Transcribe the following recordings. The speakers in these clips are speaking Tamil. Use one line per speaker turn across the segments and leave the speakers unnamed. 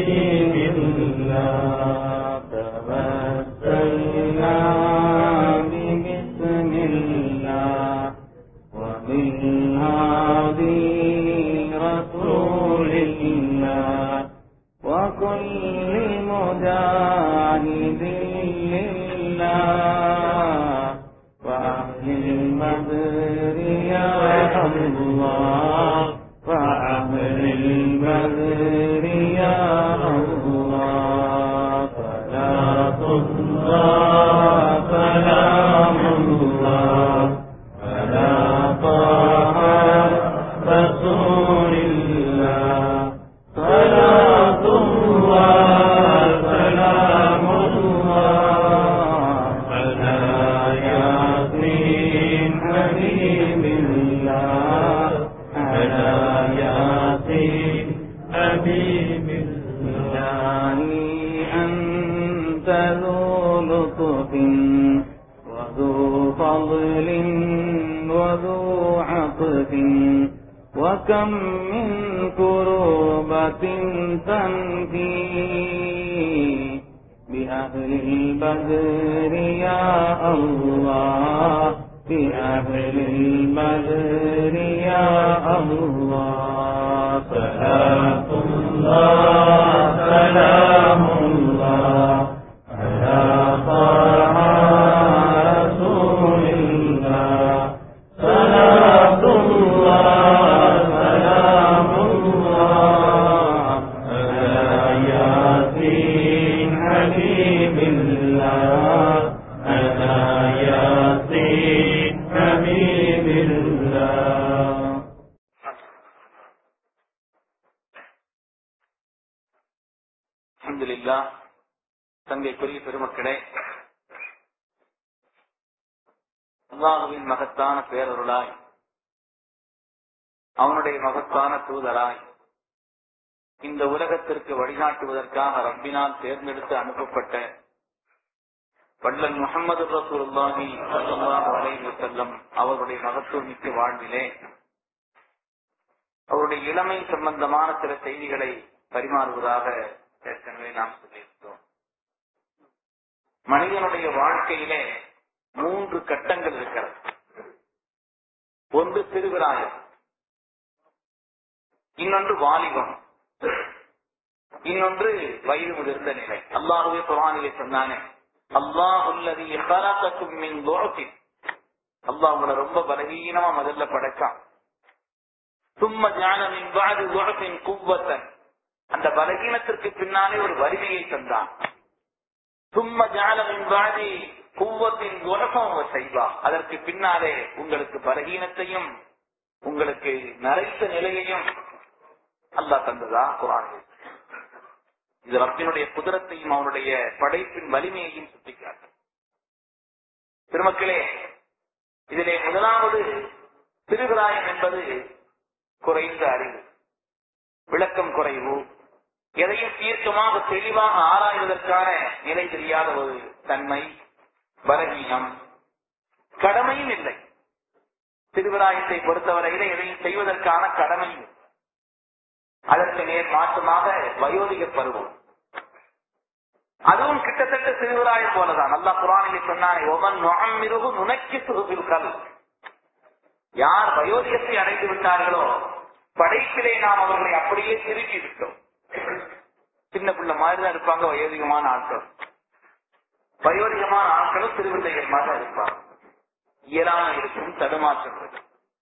الله توسلنا ببسم الله وبالهادي رسول الله وكل مجاهد لله وأهل البدر يا الله وأهل البدر يا الله صلاة الله سلام الله على طه رسول الله صلاة الله سلام الله على ياسين حبيب الله على ياسين حبيب الله أنت ذو لطف وذو فضل وذو عطف وكم من كروبة تنفي بأهل البدر يا الله بأهل البدر يا الله صلاة الله سلام الله على طه رسول الله صلاة الله سلام الله على ياسين حبيب الله على ياسين حبيب الله
அல்ஹம்துலில்லா தங்கைக்குரிய பெருமக்களே அல்லாஹுவின் மகத்தான பேரருளாய் அவனுடைய மகத்தான தூதராய் இந்த உலகத்திற்கு வழிகாட்டுவதற்காக ரப்பினால் தேர்ந்தெடுத்து அனுப்பப்பட்ட வள்ளல் முகமது ரசூலுல்லாஹி ஸல்லல்லாஹு அலைஹி வஸல்லம் அவர்களுடைய மகத்துவமிக்க வாழ்விலே அவருடைய இளமை சம்பந்தமான சில செய்திகளை பரிமாறுவதாக ஏற்கனவே நாம் சொல்லியிருந்தோம் மனிதனுடைய வாழ்க்கையிலே மூன்று கட்டங்கள் இருக்கிறது ஒன்று சிறுவிராயம் இன்னொன்று வாலிபம் இன்னொன்று வயது முதிர்ந்த நிலை அல்லாஹுவே குரானிலே சொன்னானே அல்லாஹ் உள்ளது மின் துரத்தின் அல்லாஹ் உங்களை ரொம்ப பலகீனமா முதல்ல படைச்சான் சும்ம ஞானமின் பாது துரத்தின் குவத்தன் அந்த பலகீனத்திற்கு பின்னாலே ஒரு வலிமையை தந்தான் சும்ம ஞானமின் பாதி குவத்தின் குணகம் செய்வா அதற்கு பின்னாலே உங்களுக்கு பலகீனத்தையும் உங்களுக்கு நரைத்த நிலையையும் அல்லாஹ் தந்ததா குரானில் இது ரப்பினுடைய குதிரத்தையும் அவனுடைய படைப்பின் வலிமையையும் சுட்டிக்காட்டும் திருமக்களே இதிலே முதலாவது திருவிராயம் என்பது குறைந்த அறிவு விளக்கம் குறைவு எதையும் தீர்க்கமாக தெளிவாக ஆராய்வதற்கான நிலை தெரியாத ஒரு தன்மை பலகீனம் கடமையும் இல்லை திருவிராயத்தை பொறுத்தவரையிலே எதையும் செய்வதற்கான கடமையும் இல்லை. அதற்கு நேர் மாற்றமாக வயோதிக பருவம் அதுவும் கிட்டத்தட்ட சிறுவராயம் போலதான் நல்லா குரானிலே சொன்னானே ஒமன் நுகம்மிருகு நுணக்கி சுகுபில்கள் யார் வயோதிகத்தை அடைந்து விட்டார்களோ படைப்பிலே நாம் அவர்களை அப்படியே திருப்பி விட்டோம் சின்ன பிள்ளை மாதிரி தான் இருப்பாங்க வயோதிகமான ஆட்கள் வயோதிகமான ஆட்களும் திருவிள்ளைகள் மாதிரி தான் இருப்பாங்க இயலாம இருக்கும் தடுமாற்றம் இருக்கும்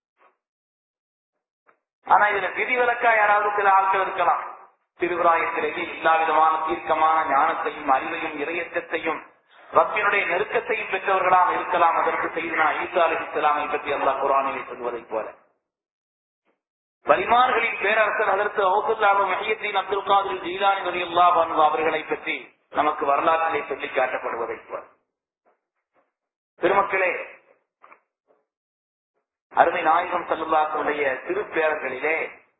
ஆனா இதுல விதிவிலக்கா யாராவது சில ஆட்கள் இருக்கலாம் திருவிராயத்திலேயே எல்லா விதமான தீர்க்கமான ஞானத்தையும் அறிவையும் இறையச்சத்தையும் ரப்பினுடைய நெருக்கத்தையும் பெற்றவர்களாக இருக்கலாம் அதற்கு செய்து ஈசா அலி இஸ்லாமை பற்றி அல்லாஹ் குரானிலே சொல்வதைப் போல பரிமார்களின் பேரரசர் அதற்கு அவுசுல்லாஹு மஹியத்தீன் அப்துல் காதிர் ஜீலானி வலி அல்லாஹ் அவர்களை பற்றி நமக்கு வரலாற்றிலே சொல்லி காட்டப்படுவதைப் போல பெருமக்களே அருமை நாயகம் சல்லுல்லாசனுடைய திருப்பேரர்களிலே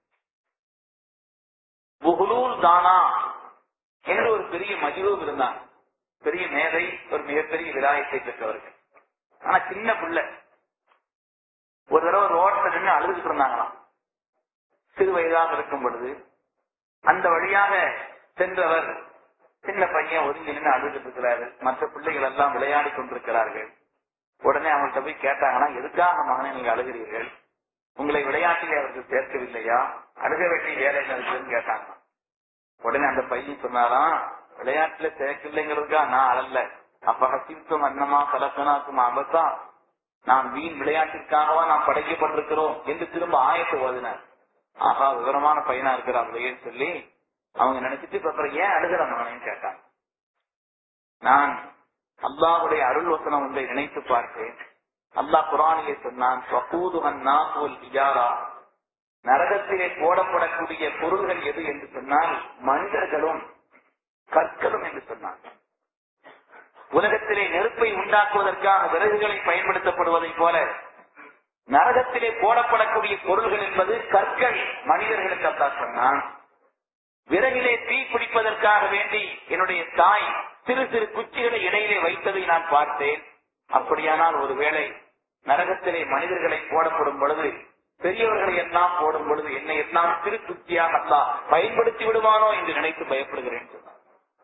புகுலூல் தானா என்று ஒரு பெரிய மஜிவூப் இருந்தாங்க பெரிய மேதை ஒரு மிகப்பெரிய விலாயத்தை பெற்றவர்கள் ஆனா சின்ன பிள்ளை ஒரு தடவை ரோட்ல நின்று அழுதுகிட்டு இருந்தாங்களாம் சிறு வயதாக இருக்கும் பொழுது அந்த வழியாக சென்றவர் சின்ன பையன் ஒதுங்கி நின்று அழுதுட்டு இருக்கிறாரு மற்ற பிள்ளைகள் எல்லாம் விளையாடி கொண்டிருக்கிறார்கள் உடனே அவங்கள்ட்ட போய் கேட்டாங்கன்னா எதுக்காக மகனை நீங்க அழுகிறீர்கள் உங்களை விளையாட்டிலே அவர்கள் சேர்க்கவில்லையா அழுக வேண்டிய வேலை என்ன இருக்குன்னு கேட்டாங்க உடனே அந்த பையன் சொன்னாராம் விளையாட்டுல சேர்க்கலைங்கிறதுக்கா நான் அழல்ல அப்ப ஹசித்தும் அன்னமா கலக்கனாக்கும் அபத்தா நாம் வீண் விளையாட்டிற்காகவா நாம் படைக்கப்பட்டிருக்கிறோம் என்று திரும்ப ஆயத்தை ஓதினார் ஆஹா விவரமான பையனா இருக்கிறாங்களே சொல்லி அவங்க நினைச்சிட்டு இப்ப அப்புறம் ஏன் அழுகிற மகனையும் கேட்டாங்க நான் அல்லாஹுடைய அருள் வசனம் ஒன்றை நினைத்து பார்த்தேன் அல்லாஹ் குரானிலே சொன்னான் "வகூதுஹன் நாஸ் வல் ஹிஜாரா." நரகத்திலே போடப்படக்கூடிய பொருள்கள் எது என்று சொன்னால் மனிதர்களும் கற்களும் என்று சொன்னான் உலகத்திலே நெருப்பை உண்டாக்குவதற்காக விறகுகளை பயன்படுத்தப்படுவதைப் போல நரகத்திலே போடப்படக்கூடிய பொருள்கள் என்பது கற்கள் மனிதர்களுக்கு அல்லா சொன்னான் விறகிலே தீ பிடிப்பதற்காக வேண்டி என்னுடைய தாய் சிறு சிறு குச்சிகளை இடையிலே வைத்ததை நான் பார்த்தேன் அப்படியானால் ஒருவேளை நரகத்திலே மனிதர்களை போடப்படும் பொழுது பெரியவர்களை எல்லாம் போடும் பொழுது என்னை எல்லாம் சிறு குச்சியாக அல்லா பயன்படுத்தி விடுவானோ என்று நினைத்து பயப்படுகிறேன் சொன்னார்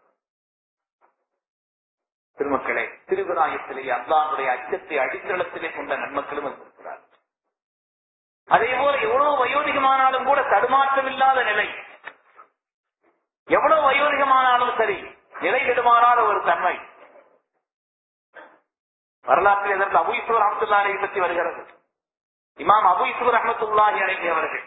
திருமக்களே திருவிழாயத்திலே அல்லாஹுடைய அச்சத்தை அடித்தளத்திலே கொண்ட நன்மக்களும் வந்திருக்கிறார் அதே போல எவ்வளவு வயோதிகமானாலும் கூட தடுமாற்றம் இல்லாத நிலை எவ்வளவு வயோதிகமானாலும் சரி நிலை விடுமாறாத ஒரு தன்மை வரலாற்றில் இதற்கு அபு இசுவர் அஹமத்துல்லாஹி பற்றி வருகிறது இமாம் அபு இசுவர் அஹமத்துல்லாஹி அலைஹி அவர்கள்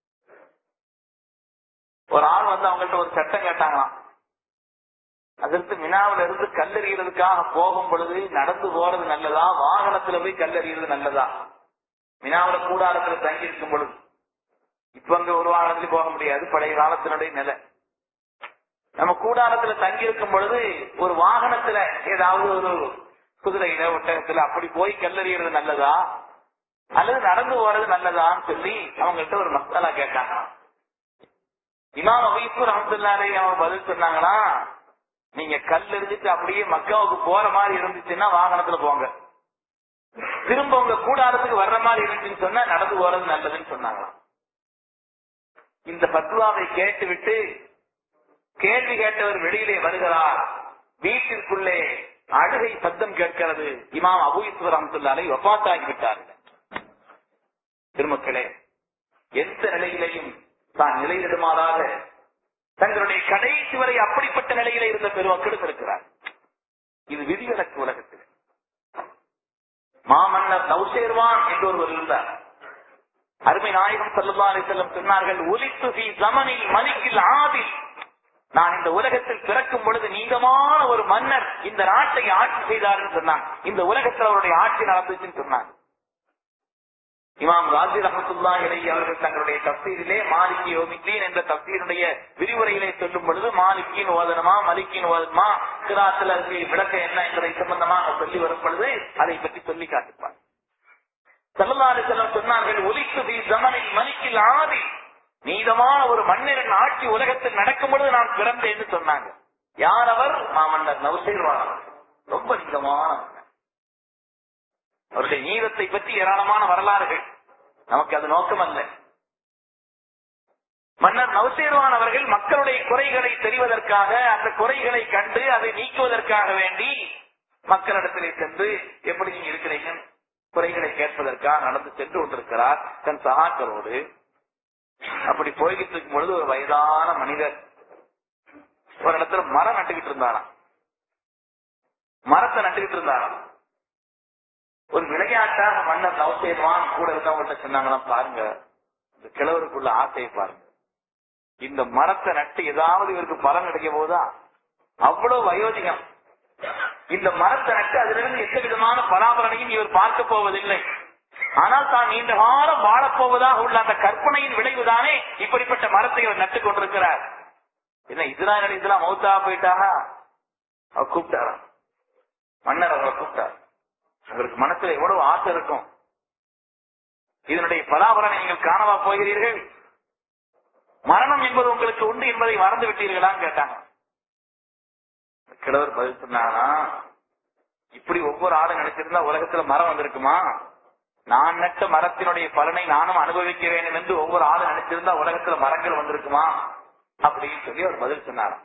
ஒரு ஆள் வந்து அவங்கள்ட்ட ஒரு சட்டம் கேட்டாங்களாம் அதற்கு மினாவில இருந்து கல்லெறிகிறதுக்காக போகும் பொழுது நடந்து போறது நல்லதா வாகனத்துல போய் கல்லெறிகிறது நல்லதா மினாவில கூடாரத்துல தங்கி இருக்கும் பொழுது இப்ப அங்க ஒரு வாகனத்துல போக முடியாது பழைய காலத்தினுடைய நிலை நம்ம கூடாரத்துல தங்கி இருக்கும் பொழுது ஒரு வாகனத்துல ஏதாவது ஒரு குதிரையில ஒட்டகத்துல அப்படி போய் கல்லறியறது நல்லதா அல்லது நடந்து போறது நல்லதான்னு சொல்லி அவங்கள்ட்ட ஒரு மசாலா கேட்டாங்க இமாம் அபீசூர் அஹமதுல்லாரே அவங்க பதில் சொன்னாங்கன்னா நீங்க கல் எரிஞ்சிட்டு அப்படியே மக்காவுக்கு போற மாதிரி இருந்துச்சுன்னா வாகனத்துல போங்க திரும்ப உங்க கூடாரத்துக்கு வர்ற மாதிரி இருந்துச்சுன்னு சொன்னா நடந்து போறது நல்லதுன்னு சொன்னாங்களாம் இந்த பத்வாவை கேட்டு விட்டு கேள்வி கேட்டவர் வெளியிலே வருகிறார் வீட்டிற்குள்ளே அழுகை சத்தம் கேட்கிறது இமாம் அபு இஸ்வர் அமத்துல்லாலை ஒப்பாத்தாகி விட்டார்கள் திருமக்களே எந்த நிலையிலையும் தான் நிலையிடுமாறாக தங்களுடைய கடைசி வரை அப்படிப்பட்ட நிலையில இருந்த பெருமக்களும் இருக்கிறார் இது விதிவிலக்கு உலகத்தில் மாமன்னர் நௌசேர்வான் என்று ஒருவர் இருந்தார் அருமை நாயகம் சல்லா அலி செல்லம் சொன்னார்கள் ஒலித்து ஃபி ஜமனில் மலிக்கில் ஆதில் நான் இந்த உலகத்தில் பிறக்கும் பொழுது நீங்கமான ஒரு மன்னர் இந்த நாட்டை ஆட்சி செய்தார்னு சொன்னாங்க இந்த உலகத்தில் அவருடைய ஆட்சி நடந்துச்சுன்னு சொன்னாங்க இமாம் ராஜி ரஹமத்துல்லா இலை அவர்கள் தங்களுடைய தப்சீரிலே மாலிகி யோமித்தீன் என்ற தப்சீருடைய விரிவுரையிலே சொல்லும் பொழுது மாலிக்கின் ஓதனமா மலிக்கின் ஓதனமா கிராத்தில் அதுக்கு விளக்கம் என்ன என்பதை சம்பந்தமாக சொல்லி வரும் பொழுது அதை பற்றி சொல்லி காட்டுப்பார் செல்லல்லாறு செல்லம் சொன்னார்கள் ஒலிக்கு தி ஜமனில் மலிக்கில் ஆதி நீதமான ஒரு மன்னரின் ஆட்சி உலகத்தில் நடக்கும் பொழுது நான் பிறந்தேன்னு சொன்னாங்க யார் அவர் மாமன்னர் நவசேர்வான் ரொம்ப நீதமான மன்னர். அவருடைய நீதத்தை பற்றி ஏராளமான வரலாறுகள் நமக்கு அது நோக்கம் அல்ல மன்னர் நவசேர்வான் அவர்கள் மக்களுடைய குறைகளை தெரிவதற்காக அந்த குறைகளை கண்டு அதை நீக்குவதற்காக வேண்டி மக்களிடத்திலே சென்று எப்படி நீங்க இருக்கிறீங்க குறைகளை கேட்பதற்காக நடந்து சென்று கொண்டிருக்கிறார் தன் சகாக்களோடு அப்படி போய்கிட்டு இருக்கும் பொழுது ஒரு வயதான மனிதர் ஒரு இடத்துல மரம் நட்டுக்கிட்டு இருந்தாராம் மரத்தை நட்டுக்கிட்டு இருந்தாராம் ஒரு விளையாட்டாக மன்னர் நவசேர்வான் கூட இருக்கவங்கள்ட்ட சொன்னாங்களாம் பாருங்க இந்த கிழவருக்குள்ள ஆசையை பாருங்க இந்த மரத்தை நட்டு ஏதாவது இவருக்கு பலன் கிடைக்க போதா அவ்வளவு வயோதிகம் இந்த மரத்தை நட்டு அதிலிருந்து எந்த விதமான பராமரணையும் இவர் பார்க்க போவதில்லை ஆனால் தான் நீண்ட காலம் வாழப்போவதாக உள்ள அந்த கற்பனையின் விளைவுதானே இப்படிப்பட்ட மரத்தை அவர் நட்டுக் கொண்டிருக்கிறார் என்ன இஸ்ராயல் இதெல்லாம் மௌத்தா போயிட்டாக அவர் கூப்பிட்டாராம் மன்னர் அவரை கூப்பிட்டார் அவருக்கு மனசுல எவ்வளவு ஆசை இருக்கும் இதனுடைய பலாபலனை நீங்கள் காணவா போகிறீர்கள் மரணம் என்பது உங்களுக்கு உண்டு என்பதை மறந்து விட்டீர்களான்னு கேட்டாங்க கிழவர் பதில் சொன்னாங்கன்னா இப்படி ஒவ்வொரு ஆளும் நினைச்சிருந்தா உலகத்துல மரம் வந்திருக்குமா நான் நட்ட மரத்தினுடைய பலனை நானும் அனுபவிக்க வேண்டும் என்று ஒவ்வொரு ஆளும் நினைச்சிருந்தா உலகத்துல மரங்கள் வந்திருக்குமா அப்படின்னு சொல்லி அவர் பதில் சொன்னாராம்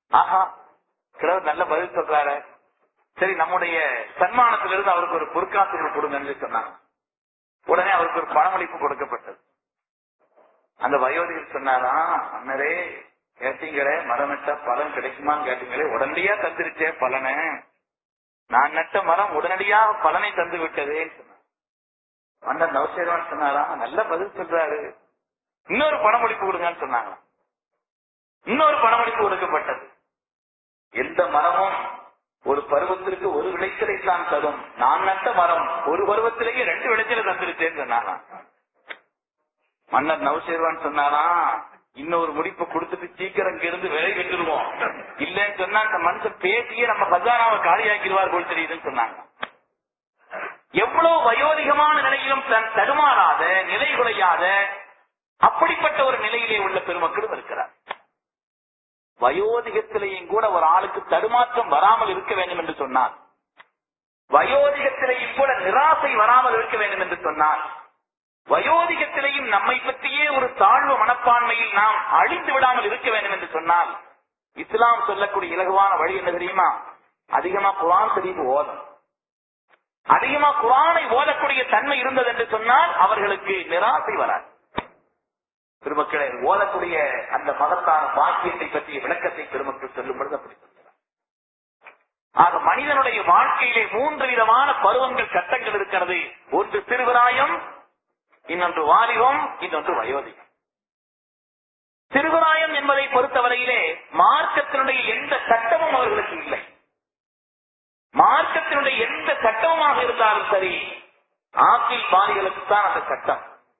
ஆஹா கிழவர் நல்ல பதில் சொல்றாரு சரி நம்முடைய சன்மானத்திலிருந்து அவருக்கு ஒரு பொற்காசுகள் கொடுங்கன்னு சொன்னாங்க உடனே அவருக்கு ஒரு பணமளிப்பு கொடுக்கப்பட்டது அந்த வயோதிகர் சொன்னாரா அண்ணரே கேட்டீங்களே மரம் நட்ட பலன் கிடைக்குமான்னு கேட்டீங்களே உடனடியா தந்துருச்சே பலனை நான் நட்ட மரம் உடனடியாக பலனை தந்து விட்டதே மன்னர் நவசேரவன் சொன்னாரா நல்ல பதில் சொல்றாரு இன்னொரு பணமளிப்பு கொடுங்கன்னு சொன்னாங்க இன்னொரு பணமளிப்பு கொடுக்கப்பட்டது எந்த மரமும் ஒரு பருவத்திற்கு ஒரு விளைச்சலை தான் தரும் நான் நட்ட மரம் ஒரு பருவத்திலேயே ரெண்டு விளைச்சலை தந்துருச்சேன்னு சொன்னாங்க மன்னர் நவசேர்வான் சொன்னாரா இன்னொரு முடிப்பு கொடுத்துட்டு சீக்கிரம் இங்க இருந்து விலை விட்டுருவோம் இல்லன்னு சொன்னா அந்த மனுஷன் பேசியே நம்ம பஜாராவை காலியாக்கிடுவார் போல் தெரியுதுன்னு சொன்னாங்க எவ்வளவு வயோதிகமான நிலையிலும் தன் தடுமாறாத நிலை குலையாத அப்படிப்பட்ட ஒரு நிலையிலே உள்ள பெருமக்களும் இருக்கிறார் வயோதிகத்திலேயும் கூட ஒரு ஆளுக்கு தடுமாற்றம் வராமல் இருக்க வேண்டும் என்று சொன்னார் வயோதிகத்திலேயும் கூட நிராசை வராமல் இருக்க வேண்டும் என்று சொன்னார் வயோதிகத்திலேயும் நம்மை பற்றியே ஒரு தாழ்வு மனப்பான்மையில் நாம் அழிந்து விடாமல் இருக்க வேண்டும் என்று சொன்னால் இஸ்லாம் சொல்லக்கூடிய இலகுவான வழி என்ன தெரியுமா அதிகமா குரான் தெரிவு ஓதம் அதிகமா குரானை ஓதக்கூடிய தன்மை இருந்தது என்று சொன்னால் அவர்களுக்கு நிராசை வராது பெருமக்களை ஓதக்கூடிய அந்த மகத்தான பாக்கியத்தை பற்றிய விளக்கத்தை பெருமக்கள் சொல்லும் பொழுது அப்படி சொல்கிறார் ஆக மனிதனுடைய வாழ்க்கையிலே மூன்று விதமான பருவங்கள் கட்டங்கள் இருக்கிறது ஒன்று சிறுவராயம் இன்னொன்று வாலிபம் இன்னொன்று வயோதிகம் சிறுவராயம் என்பதை பொறுத்தவரையிலே மார்க்கத்தினுடைய எந்த சட்டமும் அவர்களுக்கு இல்லை மார்க்கத்தினுடைய எந்த சட்டமுமாக இருந்தாலும் சரி ஆப்பிள் பாலிகளுக்கு தான் அந்த சட்டம்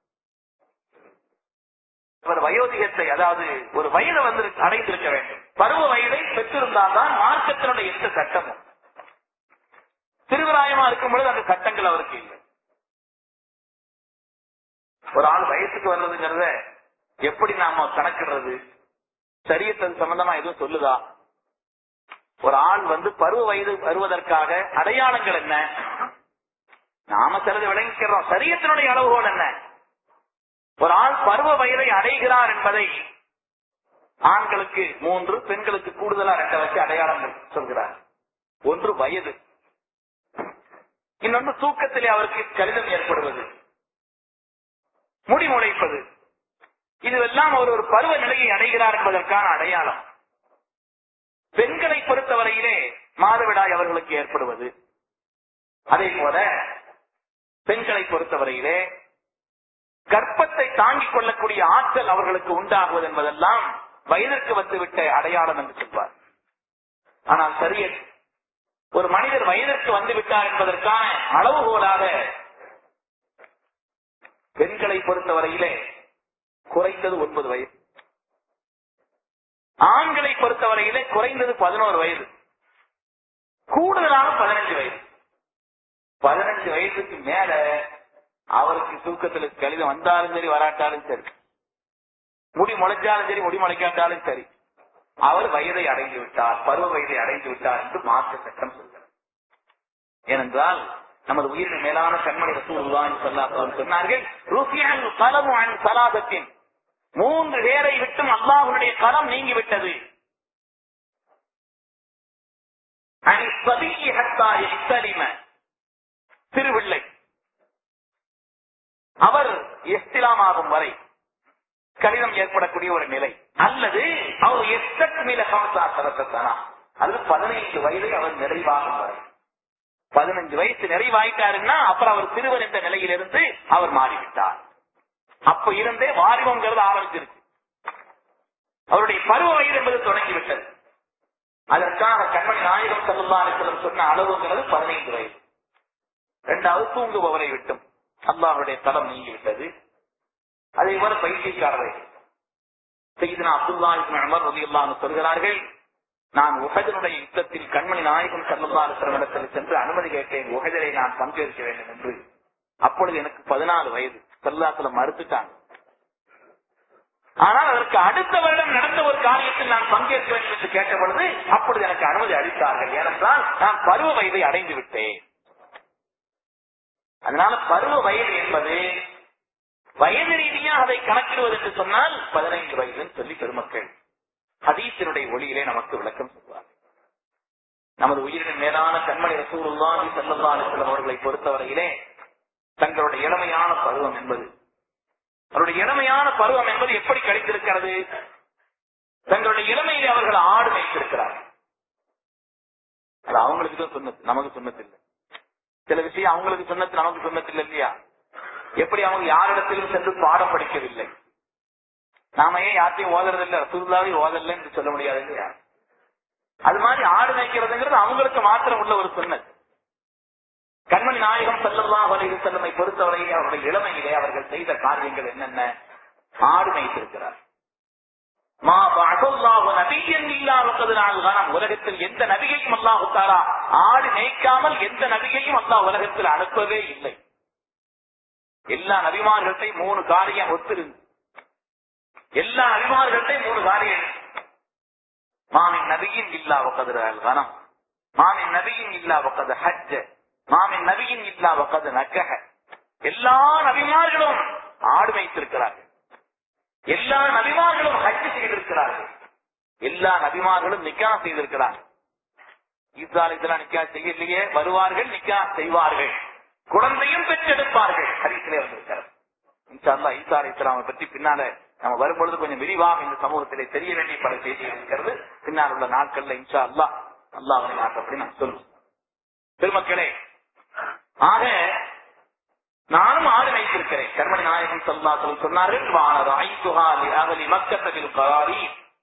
அவர் வயோதிகத்தை அதாவது ஒரு வயதை வந்து அடைந்திருக்க வேண்டும் பருவ வயதை பெற்றிருந்தால் தான் மார்க்கத்தினுடைய எந்த சட்டமும் சிறுவராயமா இருக்கும் பொழுது அந்த சட்டங்கள் அவருக்கு இல்லை ஒரு ஆள் வயசுக்கு வர்றதுங்கிறத எப்படி நாம கணக்கிடுறது சரியத்தது சம்பந்தமா எதுவும் சொல்லுதா ஒரு ஆள் வந்து பருவ வயது வருவதற்காக அடையாளங்கள் என்ன நாம சிலது விளங்கிக்கிறோம் சரியத்தினுடைய அளவுகோல் என்ன ஒரு ஆள் பருவ வயதை அடைகிறார் என்பதை ஆண்களுக்கு மூன்று பெண்களுக்கு கூடுதலா ரெண்ட வச்சு அடையாளங்கள் சொல்கிறார் ஒன்று வயது இன்னொன்று தூக்கத்திலே அவருக்கு கடிதம் ஏற்படுவது முடி முளைப்பது இதுவெல்லாம் அவர் ஒரு பருவ நிலையை அடைகிறார் என்பதற்கான அடையாளம் பெண்களை பொறுத்தவரையிலே மாதவிடாய் அவர்களுக்கு ஏற்படுவது அதே போல பெண்களை பொறுத்தவரையிலே கர்ப்பத்தை தாங்கிக் கொள்ளக்கூடிய ஆற்றல் அவர்களுக்கு உண்டாகுவது என்பதெல்லாம் வயதிற்கு வந்துவிட்ட அடையாளம் என்று சொல்வார் ஆனால் சரிய ஒரு மனிதர் வயதிற்கு வந்து விட்டார் என்பதற்கான அளவுகோலாக பெண்களை பொறுத்தவரையிலே குறைந்தது ஒன்பது வயது ஆண்களை பொறுத்தவரையிலே குறைந்தது பதினோரு வயது கூடுதலாக பதினஞ்சு வயது பதினஞ்சு வயசுக்கு மேல அவருக்கு தூக்கத்துல கழிதம் வந்தாலும் சரி வராட்டாலும் சரி முடி முளைச்சாலும் சரி முடி முளைக்காட்டாலும் சரி அவர் வயதை அடைந்து விட்டார் பருவ வயதை அடைந்து விட்டார் என்று மாற்ற சட்டம் சொல்கிறார் ஏனென்றால் நமது உயிரின் மேலான கண்மணி ரசூலுல்லாஹி ஸல்லல்லாஹு அலைஹி சொன்னார்கள் ருஃபியல் கலமு அன் சலாதத்தின் மூன்று பேரை விட்டும் அல்லாஹ்வுடைய கலம் நீங்கி விட்டது அனி சபியி ஹத்தா யஸ்தலிம திருவிள்ளை அவர் எஸ்திலாமாகும் வரை கடிதம் ஏற்படக்கூடிய ஒரு நிலை அல்லது அவர் எஸ்தக் மீல கம்சா சரத்தனா அல்லது பதினைந்து வயதை அவர் நிறைவாகும் வரை பதினஞ்சு வயசு நிறைவாயிட்டாருன்னா அப்புறம் அவர் சிறுவர் என்ற நிலையிலிருந்து அவர் மாறிவிட்டார் அப்ப இருந்தே வாரிவங்கிறது ஆரம்பிச்சிருக்கு அவருடைய பருவ வயது என்பது தொடங்கிவிட்டது அதற்காக கண்மணி நாயகம் செல்லும் சொன்ன அளவுங்கிறது பதினைந்து வயது இரண்டாவது தூங்குபவரை விட்டும் அல்லாஹுடைய தலம் நீங்கிவிட்டது அதே போல பைத்தியக்காரரை செய்தனா அப்துல்லா அமர் ரவி சொல்கிறார்கள் நான் உகதனுடைய யுத்தத்தில் கண்மணி நாயகம் சல்லல்லாசிரமிடத்தில் சென்று அனுமதி கேட்டேன் உகதரை நான் பங்கேற்க வேண்டும் என்று அப்பொழுது எனக்கு பதினாலு வயது செல்லாத்துல மறுத்துட்டாங்க ஆனால் அதற்கு அடுத்த வருடம் நடந்த ஒரு காரியத்தில் நான் பங்கேற்க வேண்டும் என்று கேட்ட பொழுது அப்பொழுது எனக்கு அனுமதி அளித்தார்கள் ஏனென்றால் நான் பருவ வயதை அடைந்து விட்டேன் அதனால பருவ வயது என்பது வயது ரீதியாக அதை கணக்கிடுவது என்று சொன்னால் பதினைந்து வயதுன்னு சொல்லி பெருமக்கள் ஹதீஸினுடைய ஒளியிலே நமக்கு விளக்கம் சொல்வார் நமது உயிரின் மேலான கண்மணி ரசூலுல்லாஹி ஸல்லல்லாஹு அலைஹி வஸல்லம் அவர்களை பொறுத்தவரையிலே தங்களுடைய இளமையான பருவம் என்பது அவருடைய இளமையான பருவம் என்பது எப்படி கிடைத்திருக்கிறது தங்களுடைய இளமையிலே அவர்கள் ஆடு மேய்த்திருக்கிறார்கள் அது அவங்களுக்கு தான் சொன்னது நமக்கு சொன்னது இல்லை சில விஷயம் அவங்களுக்கு சொன்னது நமக்கு சொன்னது இல்லை இல்லையா எப்படி அவங்க யாரிடத்திலும் சென்று பாடம் படிக்கவில்லை நாம ஏன் யார்த்தையும் ஓதுறதில்லை ரசூல்லாவே ஓதல என்று சொல்ல முடியாது இல்லையா அது மாதிரி ஆடு மேய்க்கிறதுங்கிறது அவங்களுக்கு மாத்திரம் உள்ள ஒரு சொன்னது கண்மணி நாயகம் செல்லல்லா வலையில் செல்லமை பொறுத்தவரையிலே அவருடைய இளமையிலே அவர்கள் செய்த காரியங்கள் என்னென்ன ஆடு மேய்த்திருக்கிறார் மா பஅதல்லாஹு நபியன் இல்லா வகது நால்கனம் உலகத்தில் எந்த நபியையும் அல்லாஹ் தாரா ஆடு மேய்க்காமல் எந்த நபியையும் அல்லாஹ் உலகத்தில் அனுப்பவே இல்லை எல்லா நபிமார்கள்ட்டையும் மூணு காரியம் ஒத்திருந்து எல்லா நபிமார்கள்ட்டையும் மூணு காரியம் மாமின் நபியின் இல்லா வகது நால்கனம் மாமின் நபியின் இல்லா வகது ஹஜ்ஜ மாமின் நபியின் இல்லா வகது நக்கஹ எல்லா நபிமார்களும் ஆடு மேய்த்திருக்கிறார்கள் எல்லா நபிமார்களும் ஹஜ் செய்திருக்கிறார்கள் எல்லா நபிமார்களும் நிக்கா செய்திருக்கிறார்கள் ஈசா அலிஸ்லாம் நிக்கா செய்யலையே வருவார்கள் நிக்கா செய்வார்கள் குழந்தையும் பெற்றெடுப்பார்கள் ஹரிசிலே வந்திருக்கிறது இன்ஷா அல்லாஹ் ஈசா அலிஸ்லாமை பற்றி பின்னால நம்ம வரும்பொழுது கொஞ்சம் விரிவாக இந்த சமூகத்திலே தெரிய வேண்டிய பல செய்திகள் இருக்கிறது பின்னால் உள்ள நாட்கள்ல இன்ஷா அல்லாஹ் அல்லாஹ் அவனை நாட்டப்படி நான் சொல்லுவோம் பெருமக்களே ஆக நானும் ஆடு வைத்திருக்கிறேன் கர்மணி நாயகம் சல்லாசல் சொன்னார்கள் வானது ஐசுகாலி அகலி மக்கத்தவில் கராரி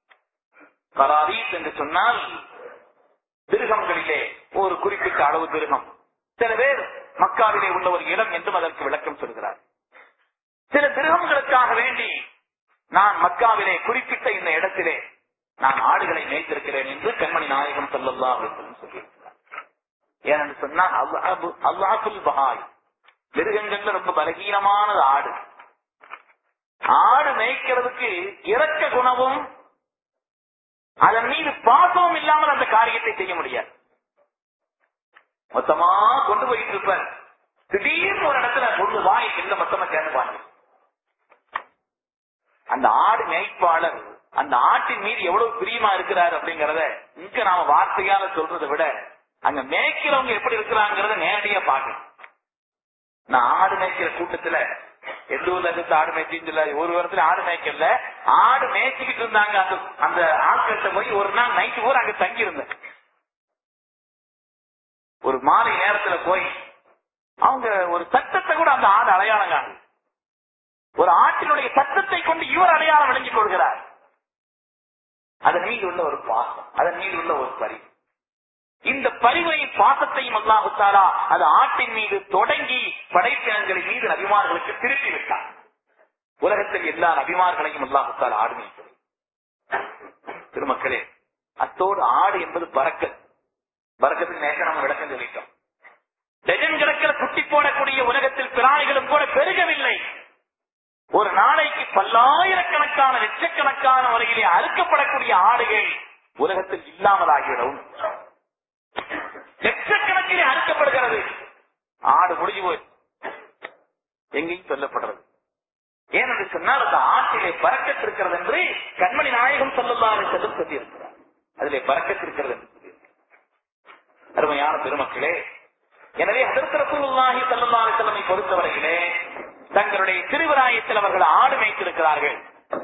கராரீஸ் என்று சொன்னால் திருகங்களிலே ஒரு குறிப்பிட்ட அளவு திருகம் சில பேர் மக்காவிலே உள்ள ஒரு இடம் என்றும் அதற்கு விளக்கம் சொல்கிறார் சில திருகங்களுக்காக வேண்டி நான் மக்காவிலே குறிப்பிட்ட இந்த இடத்திலே நான் ஆடுகளை மேய்த்திருக்கிறேன் என்று கண்மணி நாயகம் சல்லல்லா சொல்லியிருக்கிறார் ஏனென்று சொன்னால் அல்லாஹு அல்லாஹுல் பஹாய் மிருகங்கள்ல ரொம்ப பலகீனமானது ஆடு ஆடு மேய்க்கிறதுக்கு இறக்க குணமும் அதன் மீது பாசமும் இல்லாமல் அந்த காரியத்தை செய்ய முடியாது மொத்தமா கொண்டு போயிட்டு இருப்பார் திடீர்னு ஒரு இடத்துல ஒண்ணு வாய் இல்ல மொத்தமா சேர்ந்துப்பாங்க அந்த ஆடு மேய்ப்பாளர் அந்த ஆட்டின் மீது எவ்வளவு பிரியமா இருக்கிறார் அப்படிங்கறத இங்க நாம வார்த்தையால சொல்றதை விட அங்க மேய்க்கிறவங்க எப்படி இருக்கிறாங்கிறத நேரடியா பார்க்கணும் நான் ஆடு மேய்க்கிற கூட்டத்துல எந்த ஊர்ல இருந்து ஆடு மேய்ச்சின்னு சொல்ல ஒரு வாரத்துல ஆடு மேய்க்கல ஆடு மேய்ச்சிக்கிட்டு இருந்தாங்க அந்த அந்த ஆட்கள்கிட்ட போய் ஒரு நாள் நைட்டு பூரா அங்க தங்கி இருந்தேன் ஒரு மாலை நேரத்துல போய் அவங்க ஒரு சத்தத்தை கூட அந்த ஆடு அடையாளம் காணு ஒரு ஆட்டினுடைய சத்தத்தை கொண்டு இவர் அடையாளம் விளங்கிக் கொள்கிறார் அதன் மீது உள்ள ஒரு பாசம் அதன் மீது உள்ள ஒரு பரிவு இந்த பரிவையும் பாசத்தையும் அல்லாஹுத்தாரா அது ஆட்டின் மீது தொடங்கி படைப்பினங்களின் மீது நபிமார்களுக்கு திருப்பி விட்டார் உலகத்தில் எல்லா நபிமார்களையும் அல்லாஹுத்தாரா ஆடு மேய்க்கிறது திருமக்களே அத்தோடு ஆடு என்பது பறக்கல் பறக்கத்துக்கு நேற்று நம்ம விளக்கம் சொல்லிட்டோம் டஜன் கிழக்கில் குட்டி போடக்கூடிய உலகத்தில் பிராணிகளும் கூட பெருகவில்லை ஒரு நாளைக்கு பல்லாயிரக்கணக்கான லட்சக்கணக்கான வரையிலே அறுக்கப்படக்கூடிய ஆடுகள் உலகத்தில் இல்லாமலாகிவிடவும் லட்சக்கணக்கிலே அறுக்கப்படுகிறது ஆடு முடிஞ்சு போய் எங்கேயும் சொல்லப்படுறது ஏனென்று சொன்னால் அந்த ஆட்டிலே பறக்கத்து இருக்கிறது என்று கண்மணி நாயகம் சொல்லலாறு செல்லும் சொல்லியிருக்கிறார் அதிலே பறக்கத்து இருக்கிறது என்று சொல்லியிருக்கிறார் அருமையான பெருமக்களே எனவே அதற்கு ரசூலுல்லாஹி ஸல்லல்லாஹு அலைஹி வஸல்லம் பொறுத்தவரையிலே தங்களுடைய திருவிராயத்தில் அவர்கள் ஆடு மேய்த்திருக்கிறார்கள்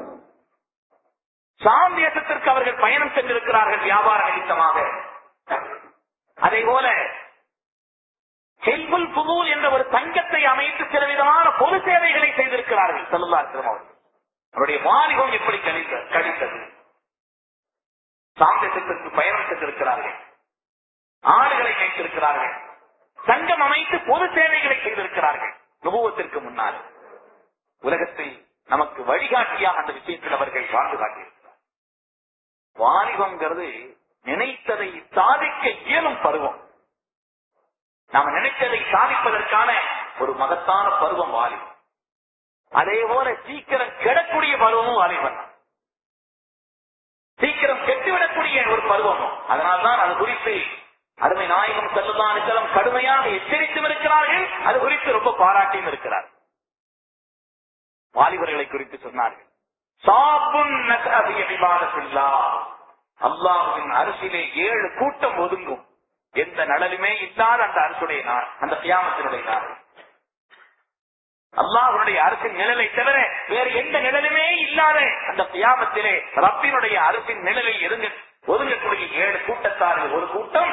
சாம் தேசத்திற்கு அவர்கள் பயணம் சென்றிருக்கிறார்கள் வியாபார நிமித்தமாக அதே போல ஹெல்புல் புதூல் என்ற ஒரு தங்கத்தை அமைத்து சில விதமான பொது சேவைகளை செய்திருக்கிறார்கள் செல்லுல்லாத்திரம் அவர்கள் அவருடைய வாலிபம் எப்படி கழித்த கழித்தது சாந்தத்திற்கு பயணம் சென்றிருக்கிறார்கள் ஆடுகளை வைத்திருக்கிறார்கள் சங்கம் அமைத்து பொது சேவைகளை செய்திருக்கிறார்கள் நுபுவத்திற்கு முன்னால் உலகத்தை நமக்கு வழிகாட்டியாக அந்த விஷயத்தில் அவர்கள் வாழ்ந்து காட்டியிருக்கிறார் வாலிபங்கிறது நினைத்ததை சாதிக்க இயலும் பருவம் நாம் நினைத்ததை சாதிப்பதற்கான ஒரு மகத்தான பருவம் வாலிபம் அதே போல சீக்கிரம் கெடக்கூடிய பருவமும் வாலிபன் சீக்கிரம் கெட்டுவிடக்கூடிய ஒரு பருவமும் அதனால்தான் அது குறித்து அருமை நாயகம் செல்லுதான் கடுமையாக எச்சரித்தும் இருக்கிறார்கள் அது குறித்து ரொம்ப பாராட்டியும் இருக்கிறார் வாலிபர்களை குறித்து சொன்னார்கள் சாப்புன் நகபி இபாதத்தில்லா அல்லாஹ்வின் அரசிலே ஏழு கூட்டம் ஒதுங்கும் எந்த நலனுமே இல்லாத அந்த அரசுடைய நாள் அந்த கியாமத்தினுடைய நாள் அல்லாஹ்வுடைய அரசின் நிழலை தவிர வேறு எந்த நிழலுமே இல்லாத அந்த கியாமத்திலே ரப்பினுடைய அரசின் நிழலில் இருங்க ஒதுங்கக்கூடிய ஏழு கூட்டத்தார்கள் ஒரு கூட்டம்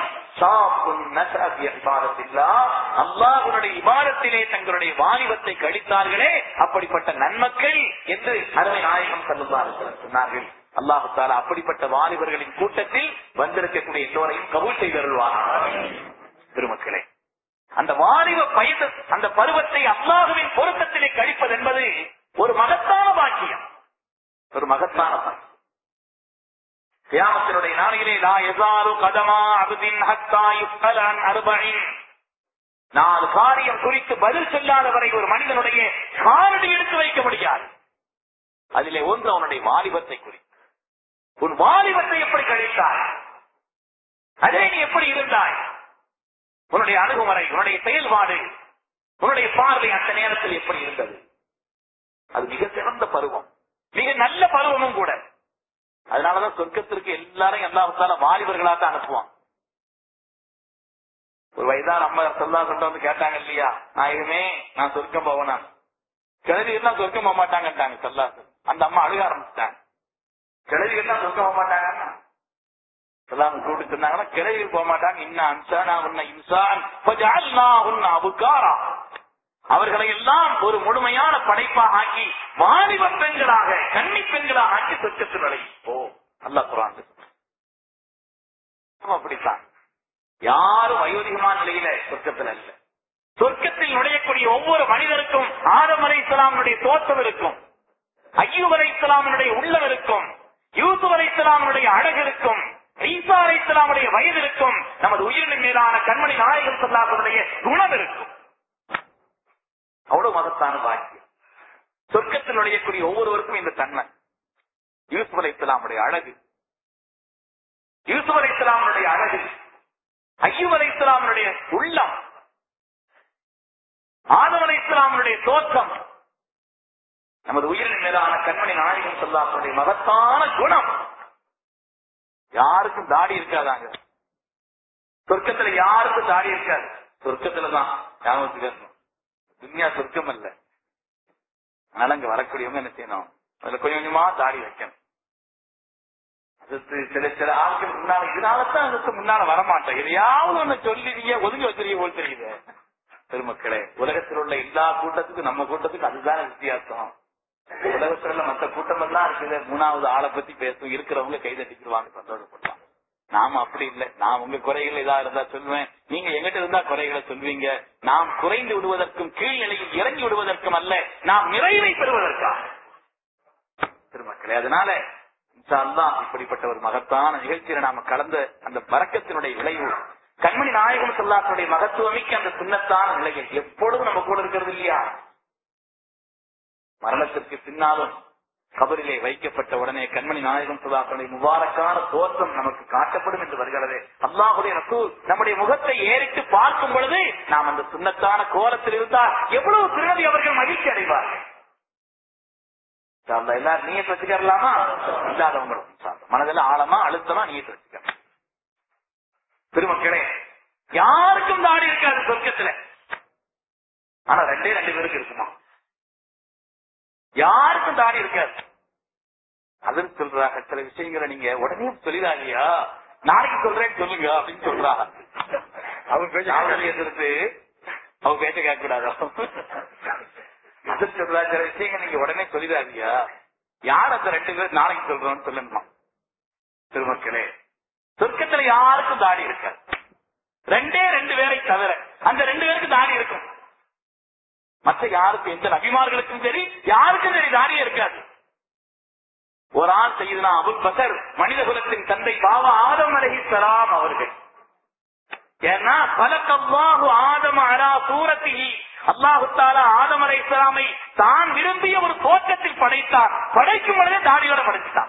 அல்லாஹுடைய இபாரத்திலே தங்களுடைய வாலிபத்தை கழித்தார்களே அப்படிப்பட்ட நன்மக்கள் என்று அருமை நாயகம் சொல்லுவார்கள் சொன்னார்கள் அல்லாஹு தாலா அப்படிப்பட்ட வாலிபர்களின் கூட்டத்தில் வந்திருக்கக்கூடிய எல்லோரையும் கபூல் செய்தருள்வார் திருமக்களே அந்த வாலிப வயது அந்த பருவத்தை அல்லாஹுவின் பொருத்தத்திலே கழிப்பது என்பது ஒரு மகத்தான பாக்கியம் ஒரு மகத்தான பாக்கியம் கியாமத்தினுடைய நாளையிலே லா எசாரு கதமா அபுதின் ஹத்தா யுஸ்கலன் அறுபழின் நாலு காரியம் குறித்து பதில் சொல்லாதவரை ஒரு மனிதனுடைய காரடி எடுத்து வைக்க முடியாது அதிலே ஒன்று அவனுடைய வாலிபத்தை குறித்து உன் வாலிபத்தை எப்படி கழித்தாய் அதே நீ எப்படி இருந்தாய் உன்னுடைய அணுகுமுறை உன்னுடைய செயல்பாடு உன்னுடைய பார்வை அந்த நேரத்தில் எப்படி இருந்தது அது மிக சிறந்த பருவம் மிக நல்ல பருவமும் கூட அதனாலதான் சொர்க்கத்திற்கு எல்லாரும் எல்லாத்தால வாலிபர்களா தான் அனுப்புவான் ஒரு வயதான அம்மா சொல்லா சொல்லிட்டு வந்து கேட்டாங்க இல்லையா நான் எதுவுமே நான் சொர்க்கம் போவேனா கிழவி எல்லாம் சொர்க்கம் போக மாட்டாங்கட்டாங்க சொல்லா அந்த அம்மா அழுக ஆரம்பிச்சிட்டாங்க கிழவி எல்லாம் சொர்க்கம் போக மாட்டாங்க சொல்லாம கூப்பிட்டு சொன்னாங்கன்னா கிழவி போக மாட்டாங்க இன்னும் அன்சானா உன்ன இன்சான் உன்ன அபுக்காரா அவர்களை எல்லாம் ஒரு முழுமையான படைப்பாக ஆக்கி வாலிப பெண்களாக கன்னி பெண்களாக ஆக்கி சொர்க்கத்தில் நுழையும் ஓ அல்லா குரான் அப்படித்தான் யாரும் வயோதிகமான நிலையில சொர்க்கத்தில் அல்ல சொர்க்கத்தில் நுழையக்கூடிய ஒவ்வொரு மனிதருக்கும் ஆதம் அலை இஸ்லாமுடைய தோற்றம் இருக்கும் ஐயூப் அலை இஸ்லாமுடைய உள்ளம் இருக்கும் யூசுப் அலை இஸ்லாமுடைய அழகு இருக்கும் ஈசா அலை இஸ்லாமுடைய வயது இருக்கும் நமது உயிரின் மேலான கண்மணி நாயகம் சொல்லாதனுடைய குணம் இருக்கும் அவ்வளவு மகத்தான பாக்கியம் சொர்க்கத்தில் நுழையக்கூடிய ஒவ்வொருவருக்கும் இந்த தன்மை யூசுப் அலை இஸ்லாமுடைய அழகு யூசுப் அலை இஸ்லாமுடைய அழகு ஐயூப் அலை இஸ்லாமுடைய உள்ளம் ஆதம் அலை இஸ்லாமுடைய தோற்றம் நமது உயிரின் மேலான கண்மணி நாயகம் சொல்லாமுடைய மகத்தான குணம் யாருக்கும் தாடி இருக்காதாங்க சொர்க்கத்துல யாருக்கும் தாடி இருக்காது சொர்க்கத்துலதான் ஞாபகத்துக்கு துன்யா சொர்க்கம் அல்ல அதனால அங்க வரக்கூடியவங்க என்ன செய்யணும் அதுல கொஞ்சம் கொஞ்சமா தாடி வைக்கணும் அது சில சில ஆட்கள் முன்னால இதனாலதான் அதுக்கு முன்னால வரமாட்டேன் எதையாவது ஒண்ணு சொல்லி நீங்க ஒதுங்கி வச்சிருக்க போல் தெரியுது பெருமக்களே உலகத்தில் உள்ள எல்லா கூட்டத்துக்கும் நம்ம கூட்டத்துக்கு அதுதான வித்தியாசம் உலகத்துல உள்ள மற்ற கூட்டம் எல்லாம் இருக்குது மூணாவது ஆளை பத்தி பேசும் இருக்கிறவங்க கை தட்டிக்குவாங்க சந்தோஷப்படலாம் நாம அப்படி இல்லை நான் உங்க குறைகள் ஏதா இருந்தா சொல்லுவேன் நீங்க எங்கிட்ட இருந்தா குறைகளை சொல்வீங்க நாம் குறைந்து விடுவதற்கும் கீழ்நிலையில் இறங்கி விடுவதற்கும் அல்ல நாம் நிறைவை பெறுவதற்கா திருமக்களே அதனால தான் இப்படிப்பட்ட ஒரு மகத்தான நிகழ்ச்சியில நாம கலந்த அந்த பறக்கத்தினுடைய விளைவு கண்மணி நாயகம் சொல்லாத்துடைய மகத்துவமிக்க அந்த சின்னத்தான நிலையை எப்பொழுதும் நம்ம கூட இருக்கிறது இல்லையா மரணத்திற்கு பின்னாலும் கபரிலே வைக்கப்பட்ட உடனே கண்மணி நாயகம் சுதாசனுடைய முபாரக்கான தோற்றம் நமக்கு காட்டப்படும் என்று வருகிறது அல்லாஹுடைய ரசூல் நம்முடைய முகத்தை ஏறிட்டு பார்க்கும் பொழுது நாம் அந்த சுண்ணத்தான கோலத்தில் இருந்தால் எவ்வளவு பிறவி அவர்கள் மகிழ்ச்சி அடைவார்கள் எல்லாரும் நீயே வச்சுக்கலாமா இல்லாதவங்களும் மனதில் ஆழமா அழுத்தமா நீயே வச்சுக்கலாம் திருமக்களே யாருக்கும் தாடி இருக்காது சொர்க்கத்துல ஆனா ரெண்டே ரெண்டு பேருக்கு இருக்குமா யாருக்கும் தாடி இருக்காது அதுன்னு சொல்றாங்க சில விஷயங்களை நீங்க உடனே சொல்லிடாங்கயா நாளைக்கு சொல்றேன்னு சொல்லுங்க அப்படின்னு சொல்றா அவங்க பேச ஆளுநர் எதிர்த்து அவங்க பேச்ச கேட்க கூடாது அது சொல்றா சில விஷயங்கள் நீங்க உடனே சொல்லிடாதியா யார் அந்த ரெண்டு பேர் நாளைக்கு சொல்றோம்னு சொல்லணுமா திருமக்களே சொர்க்கத்துல யாருக்கும் தாடி இருக்காது ரெண்டே ரெண்டு பேரை தவிர அந்த ரெண்டு பேருக்கு தாடி இருக்கும் மற்ற யாருக்கும் எந்த நபிமார்களுக்கும் சரி யாருக்கும் சரி தாடியே இருக்காது ஒரு ஆள் செய்தனா அபுல் பசர் மனித குலத்தின் தந்தை பாவா ஆதம் அலஹி சலாம் அவர்கள் ஏன்னா பலக்கல்லாஹு ஆதம் அரா சூரத்திஹி அல்லாஹு தாலா ஆதம் அலை இஸ்லாமை தான் விரும்பிய ஒரு தோற்றத்தில் படைத்தார் படைக்கும் பொழுதே தாடியோட படைச்சிட்டான்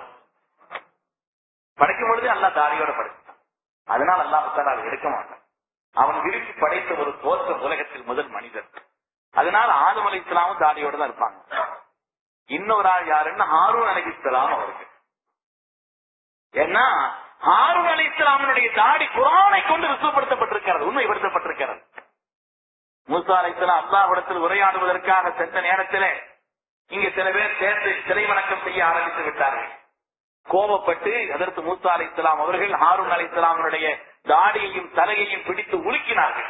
படைக்கும் பொழுதே அல்லா தாடியோட படைச்சிட்டான் அதனால் அல்லாஹு தாலா அதை எடுக்க மாட்டான் அவன் விரும்பி படைத்த ஒரு தோற்றம் உலகத்தில் முதல் மனிதன் அதனால ஆதம் அலை இஸ்லாமும் தாடியோட தான் இருப்பாங்க இன்னொரு ஆள் யாருன்னா ஹாரூன் அலைஹிஸ்ஸலாம் அவர்கள் ஏன்னா ஹாரூன் அலைஹிஸ்ஸலாமுடைய தாடி குரானை கொண்டு ரிசுவப்படுத்தப்பட்டிருக்கிறது உண்மைப்படுத்தப்பட்டிருக்கிறது மூசா அலைஹிஸ்ஸலாம் அல்லாஹ்விடத்தில் உரையாடுவதற்காக சென்ற நேரத்திலே இங்க சில பேர் சேர்ந்து சிலை வணக்கம் செய்ய ஆரம்பித்து விட்டார்கள் கோபப்பட்டு அதற்கு மூசா அலைஹிஸ்ஸலாம் அவர்கள் ஹாரூன் அலைஹிஸ்ஸலாமுடைய தாடியையும் தலையையும் பிடித்து உலுக்கினார்கள்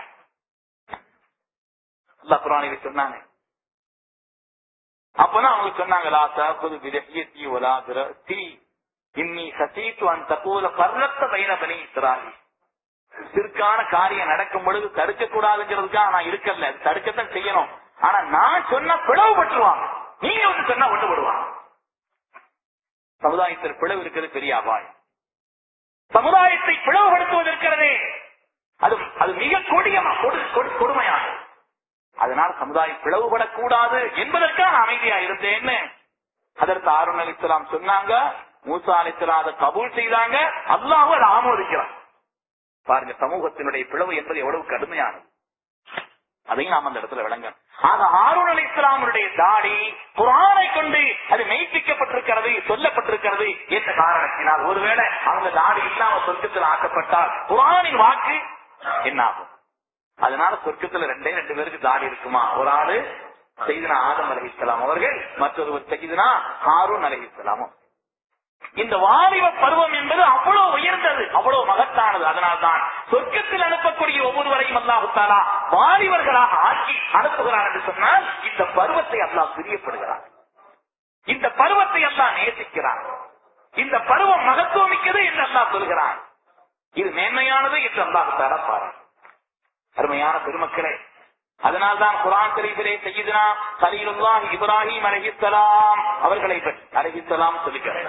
அல்லாஹ் குரானில் சொன்னாங்க அப்பதான் அவங்க சொன்னாங்க லா தஅகுது பிலஹியத்தி வலா பிரஅசி இன்னி ஹசீத்து அன் தகூல பர்ரத்த பைன பனி இஸ்ராயீல் சிற்கான காரியம் நடக்கும் பொழுது தடுக்க கூடாதுங்கிறதுக்காக நான் இருக்கல அது தடுக்கத்தான் செய்யணும் ஆனா நான் சொன்ன பிளவுபட்டுருவாங்க நீங்க வந்து சொன்னா ஒன்றுபடுவாங்க சமுதாயத்தில் பிளவு இருக்கிறது பெரிய அபாயம் சமுதாயத்தை பிளவுபடுத்துவது இருக்கிறதே அது அது மிக கொடியமா கொடு- கொடு- கொடுமையானது அதனால் சமுதாயம் பிளவுபடக்கூடாது என்பதற்காக அமைதியா இருந்தேன்னு அதற்கு ஆருண் அலிஸ்லாம் சொன்னாங்க மூசா அலிஸ்லாம் அதை கபூல் செய்தாங்க அல்லாஹ் அதை ஆமோதிக்கிறான் பாருங்க சமூகத்தினுடைய பிளவு என்பது எவ்வளவு கடுமையானது அதையும் நாம் அந்த இடத்துல விளங்க ஆக ஆருண் அலி இஸ்லாமுடைய தாடி குரானை கொண்டு அது மெய்ப்பிக்கப்பட்டிருக்கிறது சொல்லப்பட்டிருக்கிறது என்ற காரணத்தினால் ஒருவேளை அவங்க தாடி இல்லாம சொர்க்கத்தில் ஆக்கப்பட்டால் குரானின் வாக்கு என்ன ஆகும் அதனால சொர்க்கத்துல ரெண்டே ரெண்டு பேருக்கு தாடி இருக்குமா ஒரு ஆளு செய்தினா ஆதம் அலஹிஸ்லாம் அவர்கள் மற்றொருவர் செய்தினா ஹாரூன் அலஹிஸ்லாமும் இந்த வாலிப பருவம் என்பது அவ்வளவு உயர்ந்தது அவ்வளவு மகத்தானது அதனால்தான் சொர்க்கத்தில் அனுப்பக்கூடிய ஒவ்வொருவரையும் அல்லாஹு தாலா வாலிபர்களாக ஆக்கி அனுப்புகிறார் என்று சொன்னால் இந்த பருவத்தை அல்லாஹ் பிரியப்படுகிறார் இந்த பருவத்தை அல்லாஹ் நேசிக்கிறார் இந்த பருவம் மகத்துவமிக்கது என்று அல்லாஹ் சொல்கிறான் இது மேன்மையானது என்று அல்லாஹு தாலா பாராட்டு அருமையான பெருமக்களே அதனால்தான் குரான் ஷரீஃபிலே செய்யுதுனா கலீலுல்லாஹ் இப்ராஹிம் அலைஹிஸ்ஸலாம் அவர்களை பற்றி அலைஹிஸ்ஸலாம் சொல்லுகிறார்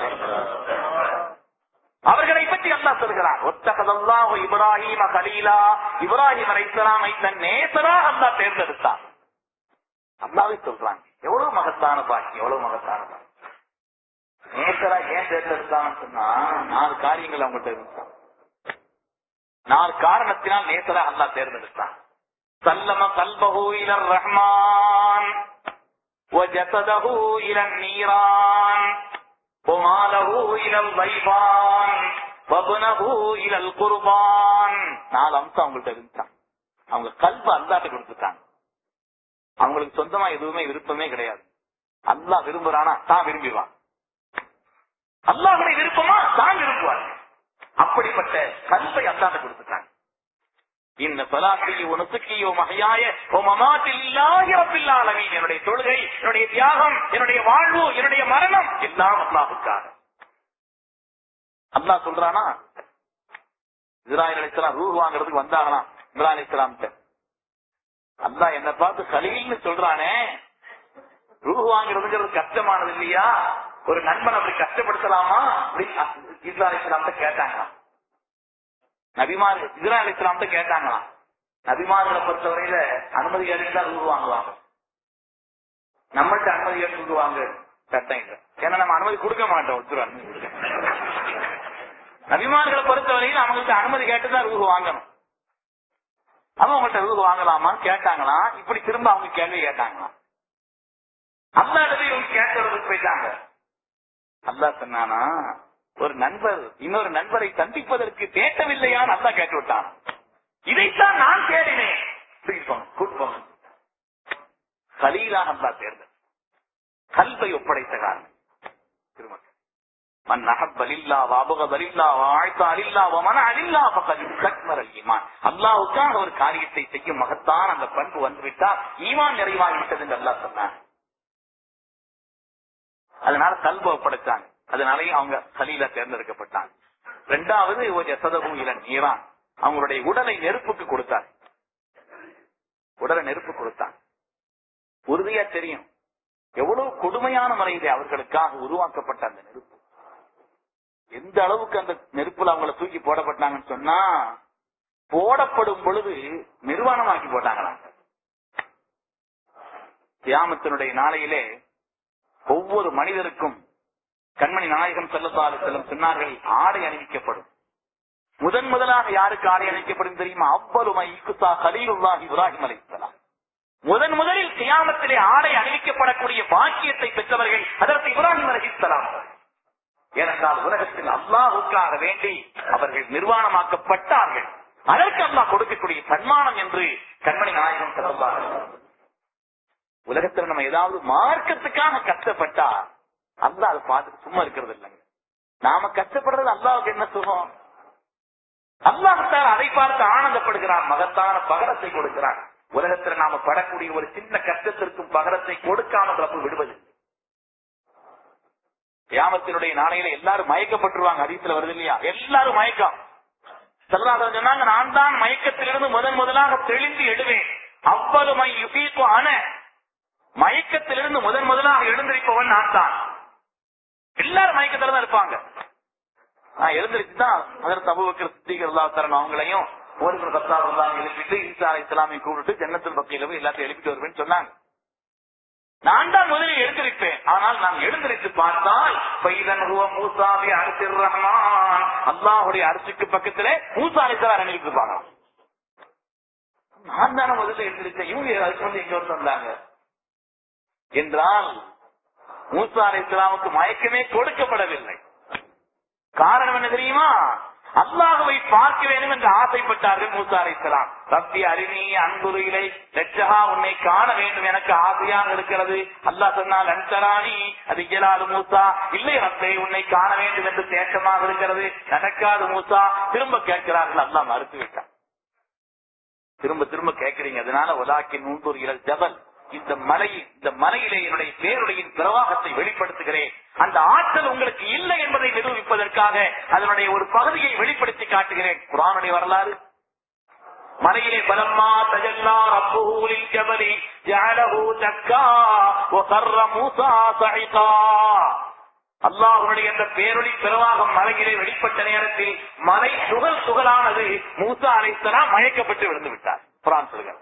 அவர்களை பற்றி அல்லாஹ் சொல்கிறான் ஒத்தகதல்லாஹு இப்ராஹிம் கலீலா இப்ராஹிம் அலைஹிஸ்ஸலாமை தன் நேசரா அல்லாஹ் தேர்ந்தெடுத்தான் அல்லாவே சொல்றாங்க எவ்வளவு மகத்தான பாக்கி எவ்வளவு மகத்தான பாக்கி நேசரா ஏன் தேர்ந்தெடுத்தான்னு சொன்னா நாலு காரியங்கள் அவங்கள்ட்ட இருந்தான் நாலு காரணத்தினால் நேசரா அல்லாஹ் தேர்ந்தெடுத்தான் سلم قلبه إلى الرحمن وجسده إلى النيران وماله إلى الضيفان وابنه إلى القربان நாலு அம்சம் அவங்கள்ட்ட இருந்தான் அவங்க கல்வ அல்லாட்ட கொடுத்துட்டாங்க அவங்களுக்கு சொந்தமா எதுவுமே விருப்பமே கிடையாது அல்லாஹ் விரும்புறானா தான் விரும்பிவான் அல்லாஹுடைய விருப்பமா தான் விரும்புவார் அப்படிப்பட்ட கல்வை அல்லாட்ட கொடுத்துட்டாங்க இந்த சலாத்தையோ நுசுக்கியோ மகையாய ஓ மமாத்தில்லாஹி ரப்பில் ஆலமீன் என்னுடைய தொழுகை என்னுடைய தியாகம் என்னுடைய வாழ்வு என்னுடைய மரணம் எல்லாம் அல்லாஹுக்காக அல்லாஹ் சொல்றானா இஸ்ராயல் அலிஸ்லாம் ரூஹ் வாங்குறதுக்கு வந்தாங்களாம் இம்ரான் அலிஸ்லாம் அல்லாஹ் என்ன பார்த்து கலீல்னு சொல்றானே ரூஹ் வாங்குறதுங்கிறது கஷ்டமானது இல்லையா ஒரு நண்பன் அப்படி கஷ்டப்படுத்தலாமா அப்படின்னு இஸ்ரா அலிஸ்லாம் கேட்டாங்களாம் நபிமார் இஸ்ரா அலிஸ்லாம் கேட்டாங்களாம் நபிமார்களை பொறுத்தவரையில அனுமதி கேட்டு தான் ரூபா வாங்குவாங்க நம்மள்ட்ட அனுமதி கேட்டு ரூபாங்க சட்டம் இல்லை ஏன்னா நம்ம அனுமதி கொடுக்க மாட்டோம் ஒருத்தர் அனுமதி கொடுக்க நபிமார்களை பொறுத்தவரையில் அவங்கள்ட்ட அனுமதி கேட்டு தான் ரூபா வாங்கணும் அவங்க அவங்கள்ட்ட ரூபா வாங்கலாமான்னு கேட்டாங்களாம் இப்படி திரும்ப அவங்க கேள்வி கேட்டாங்களாம் அல்லா இடத்துல இவங்க கேட்கறதுக்கு போயிட்டாங்க அல்லா சொன்னானா ஒரு நண்பர் இன்னொரு நண்பரை சந்திப்பதற்கு தேட்டவில்லையான்னு அல்லா கேட்டு விட்டான் இதைத்தான் நான் தேடினேன் கூட்பம் கலீலாக அல்லா தேர்ந்தது கல்வை ஒப்படைத்த காரணம் திருமணம் மன் அகப்பலில்லா வாபகதலில்லா வாழ்த்தாலில்லா வமன அலில்லா பகல் ஈமான் அல்லாவுக்காக ஒரு காரியத்தை செய்யும் மகத்தான் அந்த பண்பு வந்துவிட்டால் ஈமான் நிறைவாகிவிட்டது என்று அல்லாஹ் சொன்னான் அதனால கல்வ ஒப்படைச்சாங்க அதனாலேயும் அவங்க கலீலா தேர்ந்தெடுக்கப்பட்டாங்க ரெண்டாவது ஒரு எசதகு இளன் ஈரான் அவங்களுடைய உடலை நெருப்புக்கு கொடுத்தார் உடலை நெருப்பு கொடுத்தாங்க உறுதியா தெரியும் எவ்வளவு கொடுமையான முறையிலே அவர்களுக்காக உருவாக்கப்பட்ட அந்த நெருப்பு எந்த அளவுக்கு அந்த நெருப்புல அவங்கள தூக்கி போடப்பட்டாங்கன்னு சொன்னா போடப்படும் பொழுது நிர்வாணமாக்கி போட்டாங்களாம் தியாமத்தினுடைய நாளையிலே ஒவ்வொரு மனிதருக்கும் கண்மணி நாயகம் செல்லத்தாறு செல்லும் சொன்னார்கள் ஆடை அணிவிக்கப்படும் முதன் முதலாக யாருக்கு ஆடை அணிவிக்கப்படும் தெரியுமா அவ்வளவு இக்குசா கலீலுல்லாஹ் இப்ராஹிம் அலைஹிஸ்ஸலாம் முதன் முதலில் கியாமத்திலே ஆடை அணிவிக்கப்படக்கூடிய பாக்கியத்தை பெற்றவர்கள் அதற்கு இப்ராஹிம் அலிஸ்லாம் ஏனென்றால் உலகத்தில் அல்லாஹுக்காக வேண்டி அவர்கள் நிர்வாணமாக்கப்பட்டார்கள் அதற்கு அல்லாஹ் கொடுக்கக்கூடிய சன்மானம் என்று கண்மணி நாயகம் சொல்லுவார்கள் உலகத்துல நம்ம ஏதாவது மார்க்கத்துக்காக கஷ்டப்பட்டா அல்லாஹ் அதை பார்த்து சும்மா இருக்கிறது இல்லைங்க நாம கஷ்டப்படுறது அல்லாவுக்கு என்ன சுகம் அல்லாஹத்தால் அதை பார்த்து ஆனந்தப்படுகிறான் மகத்தான பகரத்தை கொடுக்கிறான் உலகத்துல நாம படக்கூடிய ஒரு சின்ன கஷ்டத்திற்கும் பகரத்தை கொடுக்காமல் ரப்பு விடுவது கியாமத்தினுடைய நாளையில எல்லாரும் மயக்கப்பட்டுருவாங்க ஹதீஸ்ல வருது இல்லையா எல்லாரும் மயக்கம் சல்லாசன் சொன்னாங்க நான் தான் மயக்கத்திலிருந்து முதன் முதலாக தெளிந்து எழுவேன் அவ்வளவு யுகீத்து அன மயக்கத்திலிருந்து முதன் முதலாக எழுந்திருப்பவன் நான் தான் எல்லாரும் மயக்கத்துல தான் இருப்பாங்க நான் எழுந்திருச்சு தான் அதற்கு அபுபக்கர் சித்திகர் அல்லா தரணும் அவங்களையும் ஒரு கத்தா எல்லாம் எழுப்பிட்டு ஈசா அலை இஸ்லாமை கூப்பிட்டு ஜன்னத்தில் பக்கையில போய் எல்லாத்தையும் எழுப்பிட்டு வருவேன்னு சொன்னாங்க நான் தான் முதலில் எழுந்திருப்பேன் ஆனால் நான் எழுந்திருத்து பார்த்தால் பைதன் ஹுவ மூசாவி அரசிர் ரஹ்மான் அல்லாஹுடைய அரசுக்கு பக்கத்திலே மூசா அலிசலார் அணிவிப்பாங்க நான் தானே முதல்ல எழுந்திருச்சேன் இவங்க அதுக்கு வந்து எங்க வந்து வந்தாங்க என்றால் மூசா அலி இஸ்லாமுக்கு மயக்கமே கொடுக்கப்படவில்லை காரணம் என்ன தெரியுமா அல்லாஹுவை பார்க்க வேண்டும் என்று ஆசைப்பட்டார்கள் மூசா அலி இஸ்லாம் ரப்பி அருணி அன்புரையிலை லட்சகா உன்னை காண வேண்டும் எனக்கு ஆசையாக இருக்கிறது அல்லாஹ் சொன்னால் அன்சராணி அது இயலாது மூசா இல்லை ரப்பை உன்னை காண வேண்டும் என்று தேட்டமாக இருக்கிறது நடக்காது மூசா திரும்ப கேட்கிறார்கள் அல்லாஹ் மறுத்து விட்டார் திரும்ப திரும்ப கேட்கிறீங்க அதனால உலாக்கின் நூந்தூர் இழல் ஜபல் இந்த மலை இந்த மலையிலே என்னுடைய பேருடையின் பிரவாகத்தை வெளிப்படுத்துகிறேன் அந்த ஆற்றல் உங்களுக்கு இல்லை என்பதை நிரூபிப்பதற்காக அதனுடைய ஒரு பகுதியை வெளிப்படுத்தி காட்டுகிறேன் குரானுடைய வரலாறு மலையிலே பலம்மா தஜல்லா ரப்பூலில் ஜபலி ஜஅலஹு தக்கா வஸர்ர மூசா சஹிகா அல்லாஹ்வுடைய அந்த பேரொளி பிரவாகம் மலையிலே வெளிப்பட்ட நேரத்தில் மலை துகள் துகளானது மூசா அலைஹிஸ்ஸலாம் மயக்கப்பட்டு விழுந்து விட்டார் குரான் சொல்கிறார்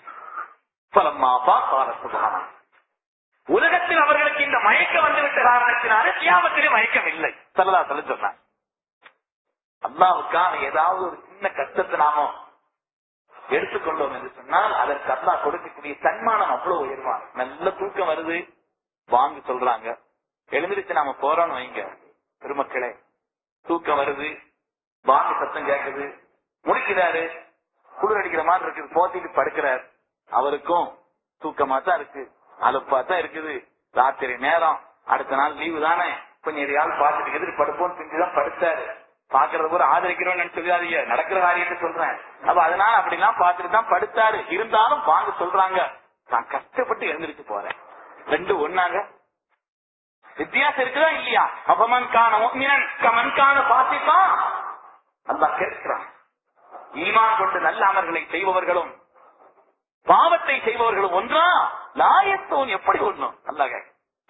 பலம்மாபா கால சுபகானா உலகத்தில் அவர்களுக்கு இந்த மயக்கம் வந்துவிட்ட காரணத்தினால கியாமத்திலே மயக்கம் இல்லை சல்லா சொல்ல சொன்னார் அல்லாவுக்கான ஏதாவது ஒரு சின்ன கஷ்டத்தை நாம எடுத்துக்கொண்டோம் என்று சொன்னால் அதற்கு அல்லா கொடுக்கக்கூடிய சன்மானம் அவ்வளவு உயர்வான் நல்ல தூக்கம் வருது வாங்க சொல்றாங்க எழுந்திருச்சு நாம போறோம்னு வைங்க பெருமக்களே தூக்கம் வருது வாங்க சத்தம் கேக்குது முடிக்கிறாரு குளிர் அடிக்கிற மாதிரி இருக்குது போத்திட்டு படுக்கிறார் அவருக்கும் தூக்கமா தான் இருக்கு அலுப்பா தான் இருக்குது ராத்திரி நேரம் அடுத்த நாள் லீவு தானே கொஞ்சம் எதையாவது பார்த்துட்டு எதிர்த்து படுப்போம் செஞ்சுதான் படுத்தாரு பாக்குறது கூட ஆதரிக்கிறோம்னு சொல்லாதீங்க நடக்கிற காரியத்தை சொல்றேன் அப்ப அதனால அப்படிலாம் பார்த்துட்டு தான் படுத்தாரு இருந்தாலும் வாங்க சொல்றாங்க நான் கஷ்டப்பட்டு எழுந்திருச்சு போறேன் ரெண்டு ஒன்னாங்க வித்தியாசம் இருக்குதா இல்லையா அப்பமன் காண முக்மினன் கமன் காண பாசிப்பா அல்லா கேட்கிறான் ஈமான் கொண்டு நல்ல அமர்களை செய்பவர்களும் பாவத்தை செய்பவர்களும் ஒன்றா லாயத்தோன் எப்படி ஒண்ணும் அல்லாக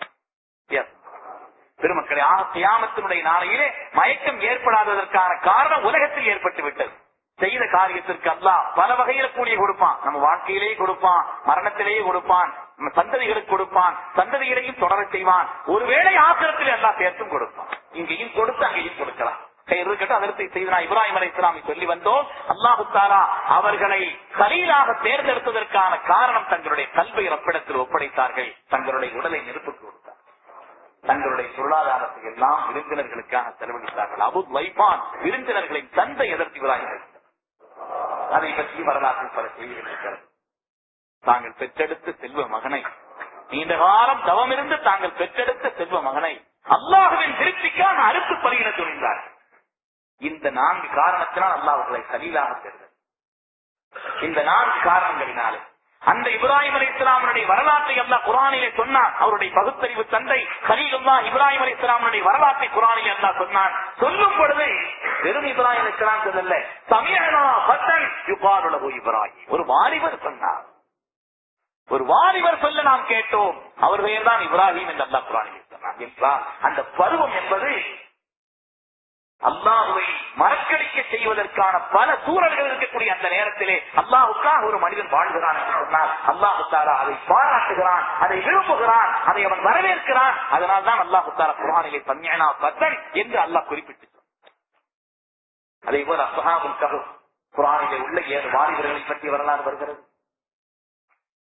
பெருமக்களே தியாமத்தினுடைய நாளையிலே மயக்கம் ஏற்படாததற்கான காரணம் உலகத்தில் ஏற்பட்டு விட்டது செய்த காரியத்திற்கு அல்லாஹ் பல வகையில கூலிய கொடுப்பான் நம்ம வாழ்க்கையிலேயே கொடுப்பான் மரணத்திலேயே கொடுப்பான் நம்ம சந்ததிகளுக்கு கொடுப்பான் சந்ததிகளையும் தொடர செய்வான் ஒருவேளை ஆசிரத்தில் எல்லாம் சேர்த்தும் கொடுப்பான் இங்கேயும் கொடுத்து அங்கேயும் கொடுக்கலாம் இருக்கட்டும் அதற்கு செய்தனா இப்ராஹிம் அலை இஸ்லாமை சொல்லி வந்தோம் அல்லாஹு தாரா அவர்களை கலீலாக தேர்ந்தெடுத்ததற்கான காரணம் தங்களுடைய கல்வை ரப்பிடத்தில் ஒப்படைத்தார்கள் தங்களுடைய உடலை நெருப்புக்கு கொடுத்தார் தங்களுடைய பொருளாதாரத்தை எல்லாம் விருந்தினர்களுக்காக செலவழித்தார்கள் அபு வைபான் விருந்தினர்களின் தந்தை எதற்கு இப்ராஹிம் அதை பற்றி வரலாற்றில் பல செய்திகள் இருக்கிறது தாங்கள் பெற்றெடுத்த செல்வ மகனை நீண்ட காலம் தவமிருந்து தாங்கள் பெற்றெடுத்த செல்வ மகனை அல்லாஹுவின் திருப்திக்காக அறுத்து பலியிட துணிந்தார்கள் இந்த நான்கு காரணத்தினால் அல்லாஹ் அவர்களை சலீலாக தேர்ந்தது இந்த நான்கு காரணங்களினாலே அந்த இப்ராஹிம் அலி இஸ்லாமனுடைய வரலாற்றை அல்லாஹ் குரானிலே சொன்னான் அவருடைய பகுத்தறிவு தந்தை கலீலுல்லா இப்ராஹிம் அலி இஸ்லாமனுடைய வரலாற்றை குரானிலே அல்லாஹ் சொன்னான் சொல்லும் பொழுது வெறும் இப்ராஹிம் அலி இஸ்லாம் சொல்லல சமயனா பத்தன் யுபாருலகு இப்ராஹிம் ஒரு வாலிபர் சொன்னார் ஒரு வாலிபர் சொல்ல நாம் கேட்டோம் அவர் பெயர் தான் இப்ராஹிம் என்று அல்லாஹ் குரானிலே சொன்னான் என்றால் அந்த பருவம் என்பது அல்லாஹுவை மறக்கடிக்க செய்வதற்கான பல சூழல்கள் இருக்கக்கூடிய அந்த நேரத்திலே அல்லாஹுக்காக ஒரு மனிதன் வாழ்கிறான் என்று சொன்னால் அல்லாஹு தாரா அதை பாராட்டுகிறான் அதை விரும்புகிறான் அதை அவன் வரவேற்கிறான் அதனால் தான் அல்லாஹு தாரா குரானிலே பன்னியனா பத்தன் என்று அல்லாஹ் குறிப்பிட்டு அதே போல அசஹாபுல் கஹு குரானிலே உள்ள ஏழு வாலிபர்களை பற்றி வரலாறு வருகிறது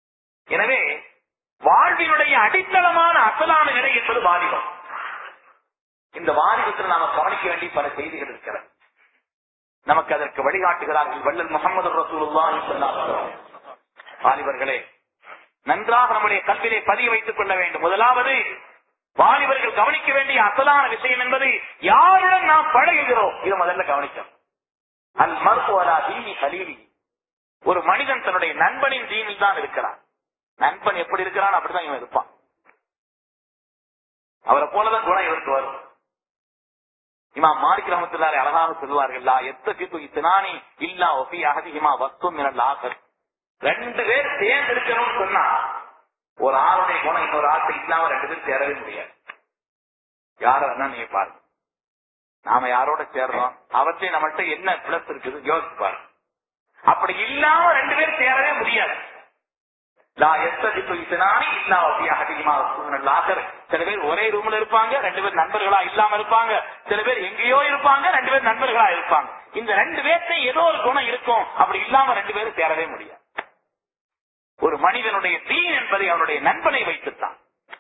எனவே வாழ்வினுடைய அடித்தளமான அசலான நிலை என்பது வாலிபம் இந்த வாலிபத்தில் நாம கவனிக்க வேண்டிய பல செய்திகள் இருக்கிறது நமக்கு அதற்கு வழிகாட்டுகிறார்கள் வள்ளல் முகமது ரசூலுல்லாஹி ஸல்லல்லாஹு அலைஹி வஸல்லம். வாலிபர்களே நன்றாக நம்முடைய கல்விலே பதிய வைத்துக் கொள்ள வேண்டும் முதலாவது வாலிபர்கள் கவனிக்க வேண்டிய அசலான விஷயம் என்பது யாருடன் நாம் பழகுகிறோம் இதை முதல்ல கவனிக்கணும் அல் மருத்துவரா தீனி கலீலி ஒரு மனிதன் தன்னுடைய நண்பனின் தீனில் தான் இருக்கிறான் நண்பன் எப்படி இருக்கிறான் அப்படிதான் இவன் இருப்பான் அவரை போலதான் குணம் இவருக்கு வரும் இமாம் மாலிக் ரஹமத்துல்லாஹி அழகாக சொல்வார்கள் லா எத்தகிது இத்னானி இல்லா ஒஃபி அஹதிஹிமா வஸ்தும் மினல் ஆகர் ரெண்டு பேர் சேர்ந்து இருக்கணும்னு சொன்னா ஒரு ஆளுடைய குணம் இன்னொரு ஆசை இல்லாம ரெண்டு பேரும் சேரவே முடியாது யார வேணா நீங்க பாருங்க நாம யாரோட சேர்றோம் அவற்றை நம்மள்ட்ட என்ன பிளஸ் இருக்குது யோசிச்சு பாருங்க அப்படி இல்லாம ரெண்டு பேரும் சேரவே முடியாது லா எத்தகிது இத்னானி இல்லா ஒஃபி அஹதிஹிமா வஸ்தும் மினல் ஆகர் சில பேர் ஒரே ரூம்ல இருப்பாங்க ரெண்டு பேர் நண்பர்களா இல்லாம இருப்பாங்க சில பேர் எங்கேயோ இருப்பாங்க ரெண்டு பேர் நண்பர்களா இருப்பாங்க இந்த ரெண்டு பேர்த்த ஏதோ ஒரு குணம் இருக்கும் அப்படி இல்லாம ரெண்டு பேரும் சேரவே முடியாது ஒரு மனிதனுடைய தீன் என்பதை அவனுடைய நண்பனை வைத்துத்தான்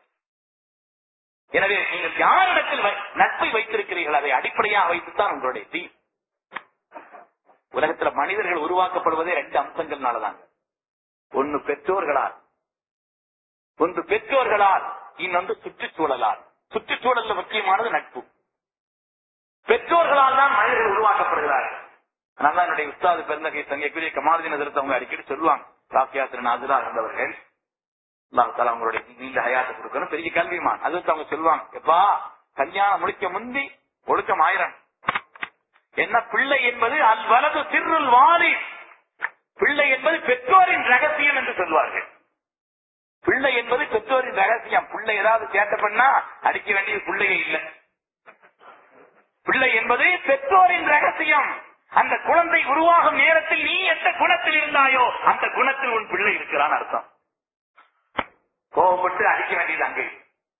எனவே நீங்கள் யாரிடத்தில் வை- நட்பை வைத்திருக்கிறீர்கள் அதை அடிப்படையாக வைத்துத்தான் உங்களுடைய தீன் உலகத்துல மனிதர்கள் உருவாக்கப்படுவதே ரெண்டு அம்சங்கள்னாலதாங்க ஒன்னு பெற்றோர்களால் ஒன்று பெற்றோர்களால் இன்னொன்று சுற்றுச்சூழலால் சுற்றுச்சூழல்ல முக்கியமானது நட்பு பெற்றோர்களால் தான் மனிதர்கள் உருவாக்கப்படுகிறார்கள் அதனால என்னுடைய உஸ்தாது பெருந்தகை தங்கைக்குரிய கமாலதீன திருத்த அவங்க அடிக்கடி சொல்லுவாங்க சாக்கியாத்திரன் ஆஜரா இருந்தவர்கள் அல்லாஹ் தஆலா அவங்களுடைய நீண்ட ஹயாத்தை கொடுக்கணும் பெரிய கல்விமான் அது வந்து அவங்க சொல்லுவாங்க எப்பா கல்யாணம் முடிக்க முந்தி ஒழுக்கம் ஆயிரம் என்ன பிள்ளை என்பது அல் வலது சிறுல் வாலி பிள்ளை என்பது பெற்றோரின் ரகசியம் என்று சொல்வார்கள் பிள்ளை என்பது பெற்றோரின் ரகசியம் பிள்ளை ஏதாவது சேட்டை பண்ணா அடிக்க வேண்டிய பிள்ளையே இல்லை பிள்ளை என்பது பெற்றோரின் ரகசியம் அந்த குழந்தை உருவாகும் நேரத்தில் நீ எந்த குணத்தில் இருந்தாயோ அந்த குணத்தில் உன் பிள்ளை இருக்கிறான் அர்த்தம் கோபப்பட்டு அடிக்க வேண்டியது அங்கே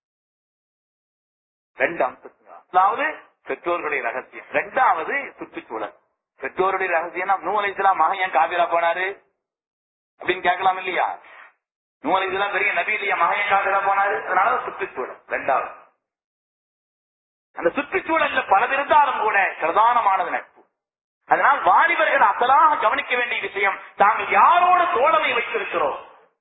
ரெண்டு அம்சத்துங்க அதாவது பெற்றோர்களுடைய ரகசியம் ரெண்டாவது சுற்றுச்சூழல் பெற்றோருடைய ரகசியம் நூலை இஸ்லாம் மகன் ஏன் காபிரா போனாரு அப்படின்னு கேட்கலாம் இல்லையா நூலை இதெல்லாம் பெரிய நபி இல்லையா மகன் ஏன் காபிரா போனாரு அதனால சுற்றுச்சூழல் ரெண்டாவது அந்த சுற்றுச்சூழல்ல பலது இருந்தாலும் கூட பிரதானமானது நட்பு அதனால் வாலிபர்கள் அசலாக கவனிக்க வேண்டிய விஷயம் தாங்கள் யாரோடு தோழமை வைத்திருக்கிறோம்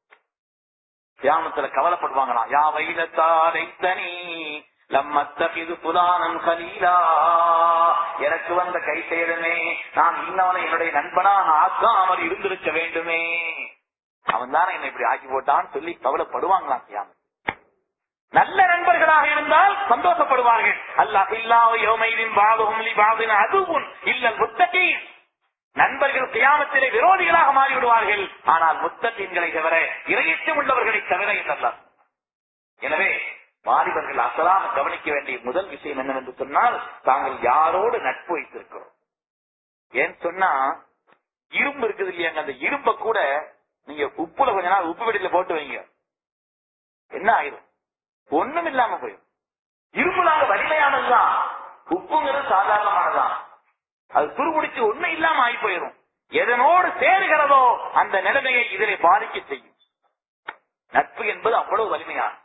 கியாமத்துல கவலைப்படுவாங்களாம் யா வைலத்தாரை தனி லம்மத்தகிது புலானன் கலீலா எனக்கு வந்த கை சேதமே நான் இன்னவனை என்னுடைய நண்பனாக ஆக்காமல் இருந்திருக்க வேண்டுமே அவன் தானே என்னை இப்படி ஆக்கி போட்டான்னு சொல்லி கவலைப்படுவாங்களாம் கியாமத் நல்ல நண்பர்களாக இருந்தால் சந்தோஷப்படுவார்கள் அல்லாஹ் இல்லாவ யோமைதின் பாவகும் பாவின் அதுவும் இல்ல முத்தகி நண்பர்கள் கியாமத்திலே விரோதிகளாக மாறிவிடுவார்கள் ஆனால் முத்தகீன்களை தவிர இரையச்சம் உள்ளவர்களை தவிர என்றார் எனவே வாலிபர்கள் அசலாக கவனிக்க வேண்டிய முதல் விஷயம் என்னவென்று சொன்னால் தாங்கள் யாரோடு நட்பு வைத்திருக்கிறோம் ஏன் சொன்னா இரும்பு இருக்குது இல்லையாங்க அந்த இரும்ப கூட நீங்க உப்புல கொஞ்ச நாள் உப்பு வெடியில போட்டு வைங்க என்ன ஆயிரும் ஒண்ணும் இல்லாம போயிடும் இரும்புலாங்க வலிமையானதுதான் உப்புங்கிறது சாதாரணமானதுதான் அது துருபிடிச்சு ஒண்ணும் இல்லாம ஆகி போயிடும் எதனோடு சேருகிறதோ அந்த நிலைமையை இதிலே பாதிக்க செய்யும் நட்பு என்பது அவ்வளவு வலிமையானது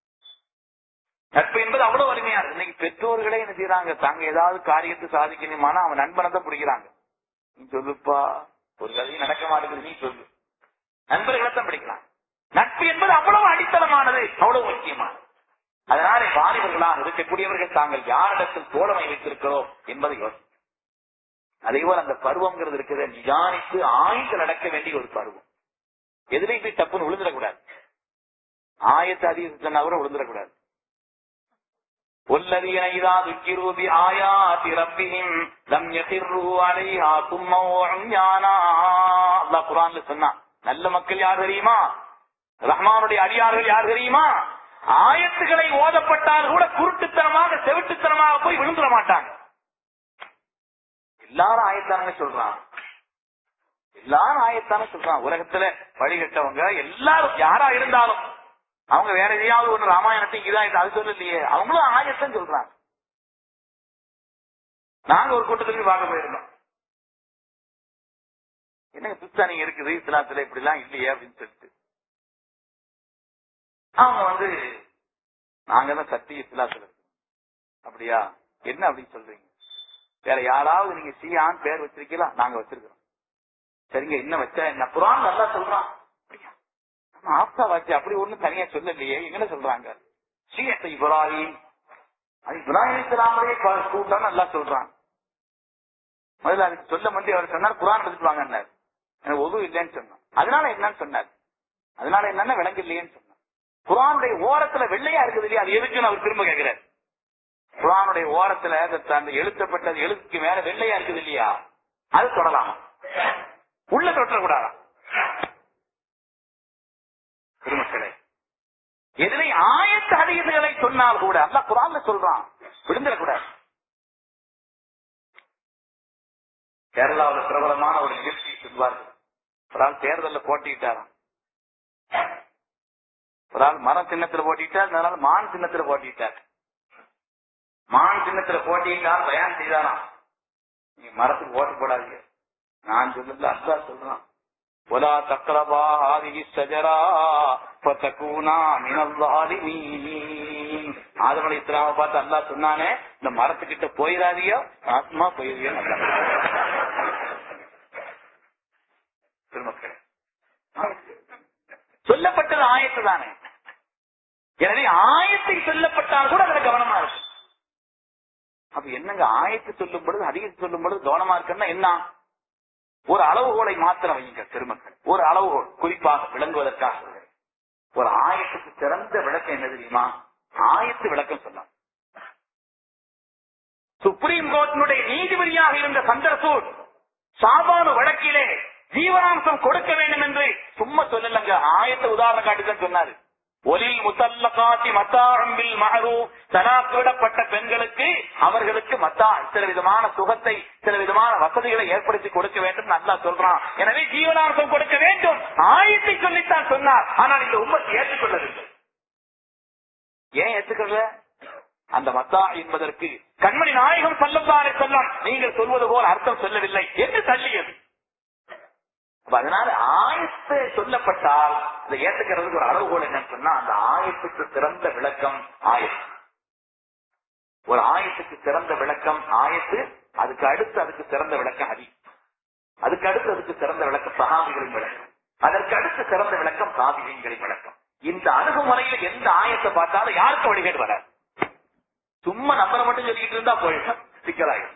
நட்பு என்பது அவ்வளவு வலிமையானது இன்னைக்கு பெற்றோர்களே என்ன செய்யறாங்க தாங்க ஏதாவது காரியத்தை சாதிக்கணுமானா அவன் நண்பனை தான் பிடிக்கிறாங்க நீ சொல்லுப்பா ஒரு கதையும் நடக்க மாட்டேங்குது நீ சொல்லு நண்பர்களை தான் பிடிக்கலாம் நட்பு என்பது அவ்வளவு அடித்தளமானது அவ்வளவு முக்கியமானது அதனாலே வாலிபர்களாக இருக்கக்கூடியவர்கள் தாங்கள் யாரிடத்தில் தோழமை வைத்திருக்கிறோம் என்பதை யோசி அதே போல அந்த பருவம்ங்கிறது இருக்கிற நிதானித்து ஆய்ந்து நடக்க வேண்டிய ஒரு பருவம் எதிரையும் போய் தப்புன்னு விழுந்துடக்கூடாது ஆயத்தை அதிகம் சொன்னா கூட விழுந்துடக்கூடாது والذين إذا ذكروا بآيات ربهم لم يخروا عليها ثم عميانا அல்லாஹ் குர்ஆன்ல சொன்னான் நல்ல மக்கள் யார் தெரியுமா ரஹ்மானுடைய அடியார்கள் யார் தெரியுமா ஆயத்துகளை ஓதப்பட்டால் கூட குருட்டுத்தனமாக செவிட்டுத்தனமாக போய் விழுந்துட மாட்டாங்க எல்லாரும் ஆயத்தானங்க சொல்றான் எல்லாரும் ஆயத்தான சொல்றான் உலகத்துல வழிகட்டவங்க எல்லாரும் யாரா இருந்தாலும் அவங்க வேற எதையாவது ஒண்ணு ராமாயணத்தை இதா இது அது சொல்லலையே அவங்களும் ஆயத்தம் சொல்றாங்க நாங்க ஒரு கூட்டத்துக்கு பார்க்க போயிருந்தோம் என்னங்க புத்தா நீங்க இருக்குது இஸ்லாத்துல இப்படி எல்லாம் இல்லையே அப்படின்னு சொல்லிட்டு அவங்க வந்து நாங்க தான் சத்திய இஸ்லாத்துல இருக்கோம் அப்படியா என்ன அப்படின்னு சொல்றீங்க வேற யாராவது நீங்க சியான் பேர் வச்சிருக்கீங்களா நாங்க வச்சிருக்கிறோம் சரிங்க என்ன வச்சா என்ன குரான் நல்லா சொல்றான் அப்படியா ஆமா, ஆப்தா வாச்சு அப்படி ஒண்ணும் தனியா சொல்லலையே என்ன சொல்றாங்க ஷியத்தை இப்ராஹிம் அது இப்ராஹிம் இஸ்லாமுடைய கூட்டம் நல்லா சொல்றான் முதல்ல அதுக்கு சொல்ல முந்தைய அவர் சொன்னார் குரான் எடுத்துட்டு வாங்கன்னார் எனக்கு ஒது இல்லைன்னு சொன்னான் அதனால என்னன்னு சொன்னார் அதனால என்னன்னா விளங்கு இல்லையேன்னு சொன்னார் குரானுடைய ஓரத்துல வெள்ளையா இருக்குது இல்லையா அது எதுக்குன்னு அவர் திரும்ப கேட்கிறார் குரானுடைய ஓரத்துல அந்த- அந்த எழுத்தப்பட்டது எழுத்துக்கு மேல வெள்ளையா இருக்குது இல்லையா அது தொடலாமா உள்ள தொட்டக்கூடாதா திருமக்களே எதிரை ஆயத்த ஹதீசுகளை சொன்னால் கூட அல்லாஹ் குரான்ல சொல்றான் விழுந்துடக்கூடாது கேரளாவில் பிரபலமான ஒரு நிகழ்ச்சி சொல்வார்கள் ஒரு ஆள் தேர்தல்ல போட்டிட்டாராம் ஒரு ஆள் மரம் சின்னத்துல போட்டிட்டார் அதனால மான் சின்னத்துல போட்டிட்டார் மான் சின்னத்துல போட்டிட்டார் பயான் செய்தாராம் நீ மரத்துக்கு ஓட்டு போடாதீங்க நான் சொல்லல அல்லா சொல்றான் ولا تقربا هذه الشجرة فتكونا من الظالمين ஆதம் அலி இஸ்லாம பார்த்து அல்லாஹ் சொன்னானே இந்த மரத்துக்கிட்ட போயிடாதியோ ஆத்மா போயிருவியோ நல்லா திருமக்களே சொல்லப்பட்டது ஆயத்து தானே எனவே ஆயத்தை சொல்லப்பட்டால் கூட அதுல கவனமா இருக்கு அப்ப என்னங்க ஆயத்து சொல்லும் பொழுது அதிகத்தை சொல்லும் பொழுது கவனமா இருக்குன்னா என்ன ஒரு அளவுகோலை மாத்திரம் வையுங்க திருமக்கள் ஒரு அளவுகோல் குறிப்பாக விளங்குவதற்காக சொல்கிறேன். ஒரு ஆயத்துக்கு சிறந்த விளக்கம் என்ன தெரியுமா ஆயத்து விளக்கம் சொல்லலாம் சுப்ரீம் கோர்ட்டினுடைய நீதிபதியாக இருந்த சந்தர்சூட் சாபானு வழக்கிலே ஜீவனாம்சம் கொடுக்க வேண்டும் என்று சும்மா சொல்லலங்க ஆயத்தை உதாரணம் காட்டிதான் சொன்னாரு ஒலில் முத்தல்லகாத்தி மத்தாரம்பில் மகரு தலாக் விடப்பட்ட பெண்களுக்கு அவர்களுக்கு மத்தா சில விதமான சுகத்தை சில விதமான வசதிகளை ஏற்படுத்தி கொடுக்க வேண்டும் நல்லா சொல்றான் எனவே ஜீவனாம்சம் கொடுக்க வேண்டும் ஆயத்தை சொல்லித்தான் சொன்னார் ஆனால் இந்த உம்மத்தை ஏற்றுக்கொள்ளவில்லை ஏன் ஏற்றுக்கொள்ள அந்த மத்தா என்பதற்கு கண்மணி நாயகம் சொல்லத்தாரே சொல்லம் நீங்கள் சொல்வது போல் அர்த்தம் சொல்லவில்லை என்று தள்ளியது அப்ப அதனால ஆயத்து சொல்லப்பட்டால் அதை ஏத்துக்கிறதுக்கு ஒரு அளவுகோல் என்னன்னு சொன்னா அந்த ஆயத்துக்கு சிறந்த விளக்கம் ஆயத்து ஒரு ஆயத்துக்கு சிறந்த விளக்கம் ஆயத்து அதுக்கு அடுத்து அதுக்கு சிறந்த விளக்கம் ஹதி அதுக்கு அடுத்து அதுக்கு சிறந்த விளக்கம் சகாபிகளின் விளக்கம் அதற்கு அடுத்து சிறந்த விளக்கம் சாபிகளின் விளக்கம் இந்த அணுகுமுறையில எந்த ஆயத்தை பார்த்தாலும் யாருக்கும் வழிகேடு வராது சும்மா நம்பரை மட்டும் சொல்லிட்டு இருந்தா போயிடும் சிக்கலாயிடும்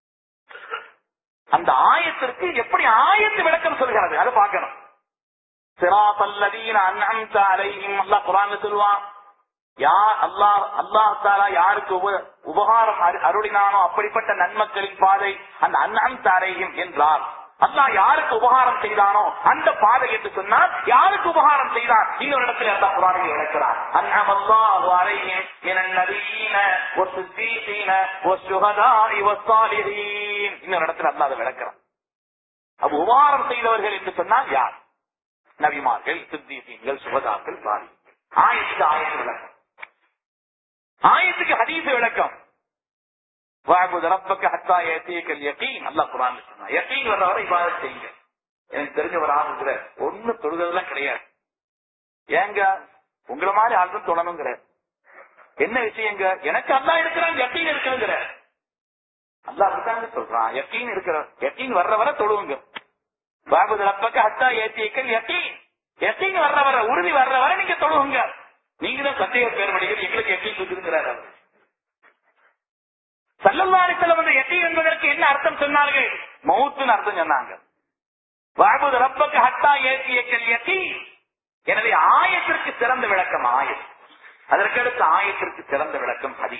அந்த ஆயத்திற்கு எப்படி ஆயத்து விளக்கம் சொல்கிறது அதை பார்க்கணும் சிராபல்லதீன அன்அம்த அலைஹிம் அல்லாஹ் குர்ஆன்ல சொல்வான் யார் அல்லாஹ் அல்லாஹ் தாலா யாருக்கு உப- உபகாரம் அரு- அருளினானோ அப்படிப்பட்ட நன்மக்களின் பாதை அந்த அன்அம்த அலைஹிம் என்றார் அல்லாஹ் யாருக்கு உபகாரம் செய்தானோ அந்த பாதை என்று சொன்னால் யாருக்கு உபகாரம் செய்தான் இன்னொரு இடத்துல அல்லாஹ் குர்ஆனில் விளக்கிறார் அன்அம அல்லாஹு அலைஹிம் மினன் நபியீன வஸ்ஸித்தீன வஸ்ஸுஹதாஇ வஸ்ஸாலிஹீன் இன்னொரு இடத்துல அல்லாஹ் அதை விளக்கிறான் அப்ப உபகாரம் செய்தவர்கள் என்று சொன்னால் யார் நபிமார்கள் சித்தீசீன்கள் சுகதாக்கள் சாலி ஆயத்துக்கு ஆயத்து விளக்கம் ஆயத்துக்கு ஹதீஸ் விளக்கம் வாபுது ரப்பக்க ஹத்தா ஏத்தியக்கல் யகீன் அல்லாஹ் குர்ஆன்ல சொன்னா யகீன் வர்ற வரை இபாதத் செய்யுங்க எனக்கு தெரிஞ்ச ஒரு ஆள் இருக்கிற ஒண்ணு தொழுதெல்லாம் கிடையாது ஏங்க உங்கள மாதிரி ஆளும் தொழணுங்கிற என்ன விஷயங்க எனக்கு அல்லாஹ் இருக்கிறான் யக்கீன் இருக்குங்கிற அல்லாஹ் இருக்காங்க சொல்றான் யக்கீன் இருக்கிற யக்கீன் வர்ற வரை தொழுவுங்க பாபுது ரப்பக்க ஹத்தா ஏத்தியக்கல் யக்கீன் யக்கீன் வர்ற வர உறுதி வர்ற வரை நீங்க தொழுவுங்க நீங்க தான் சத்திய பேர் படிக்கிறது எங்களுக்கு யக்கீன் இருக்குங்கிறாரு அவர். சல்லல்லாரிசலம் வந்து எட்டி என்பதற்கு என்ன அர்த்தம் சொன்னார்கள் மௌத்துன்னு அர்த்தம் சொன்னாங்க வாழ்வது ரப்பக்கு ஹத்தா ஏற்றிய எட்டி எனவே ஆயத்திற்கு சிறந்த விளக்கம் ஆயத் அதற்கடுத்து ஆயத்திற்கு சிறந்த விளக்கம் ஹதி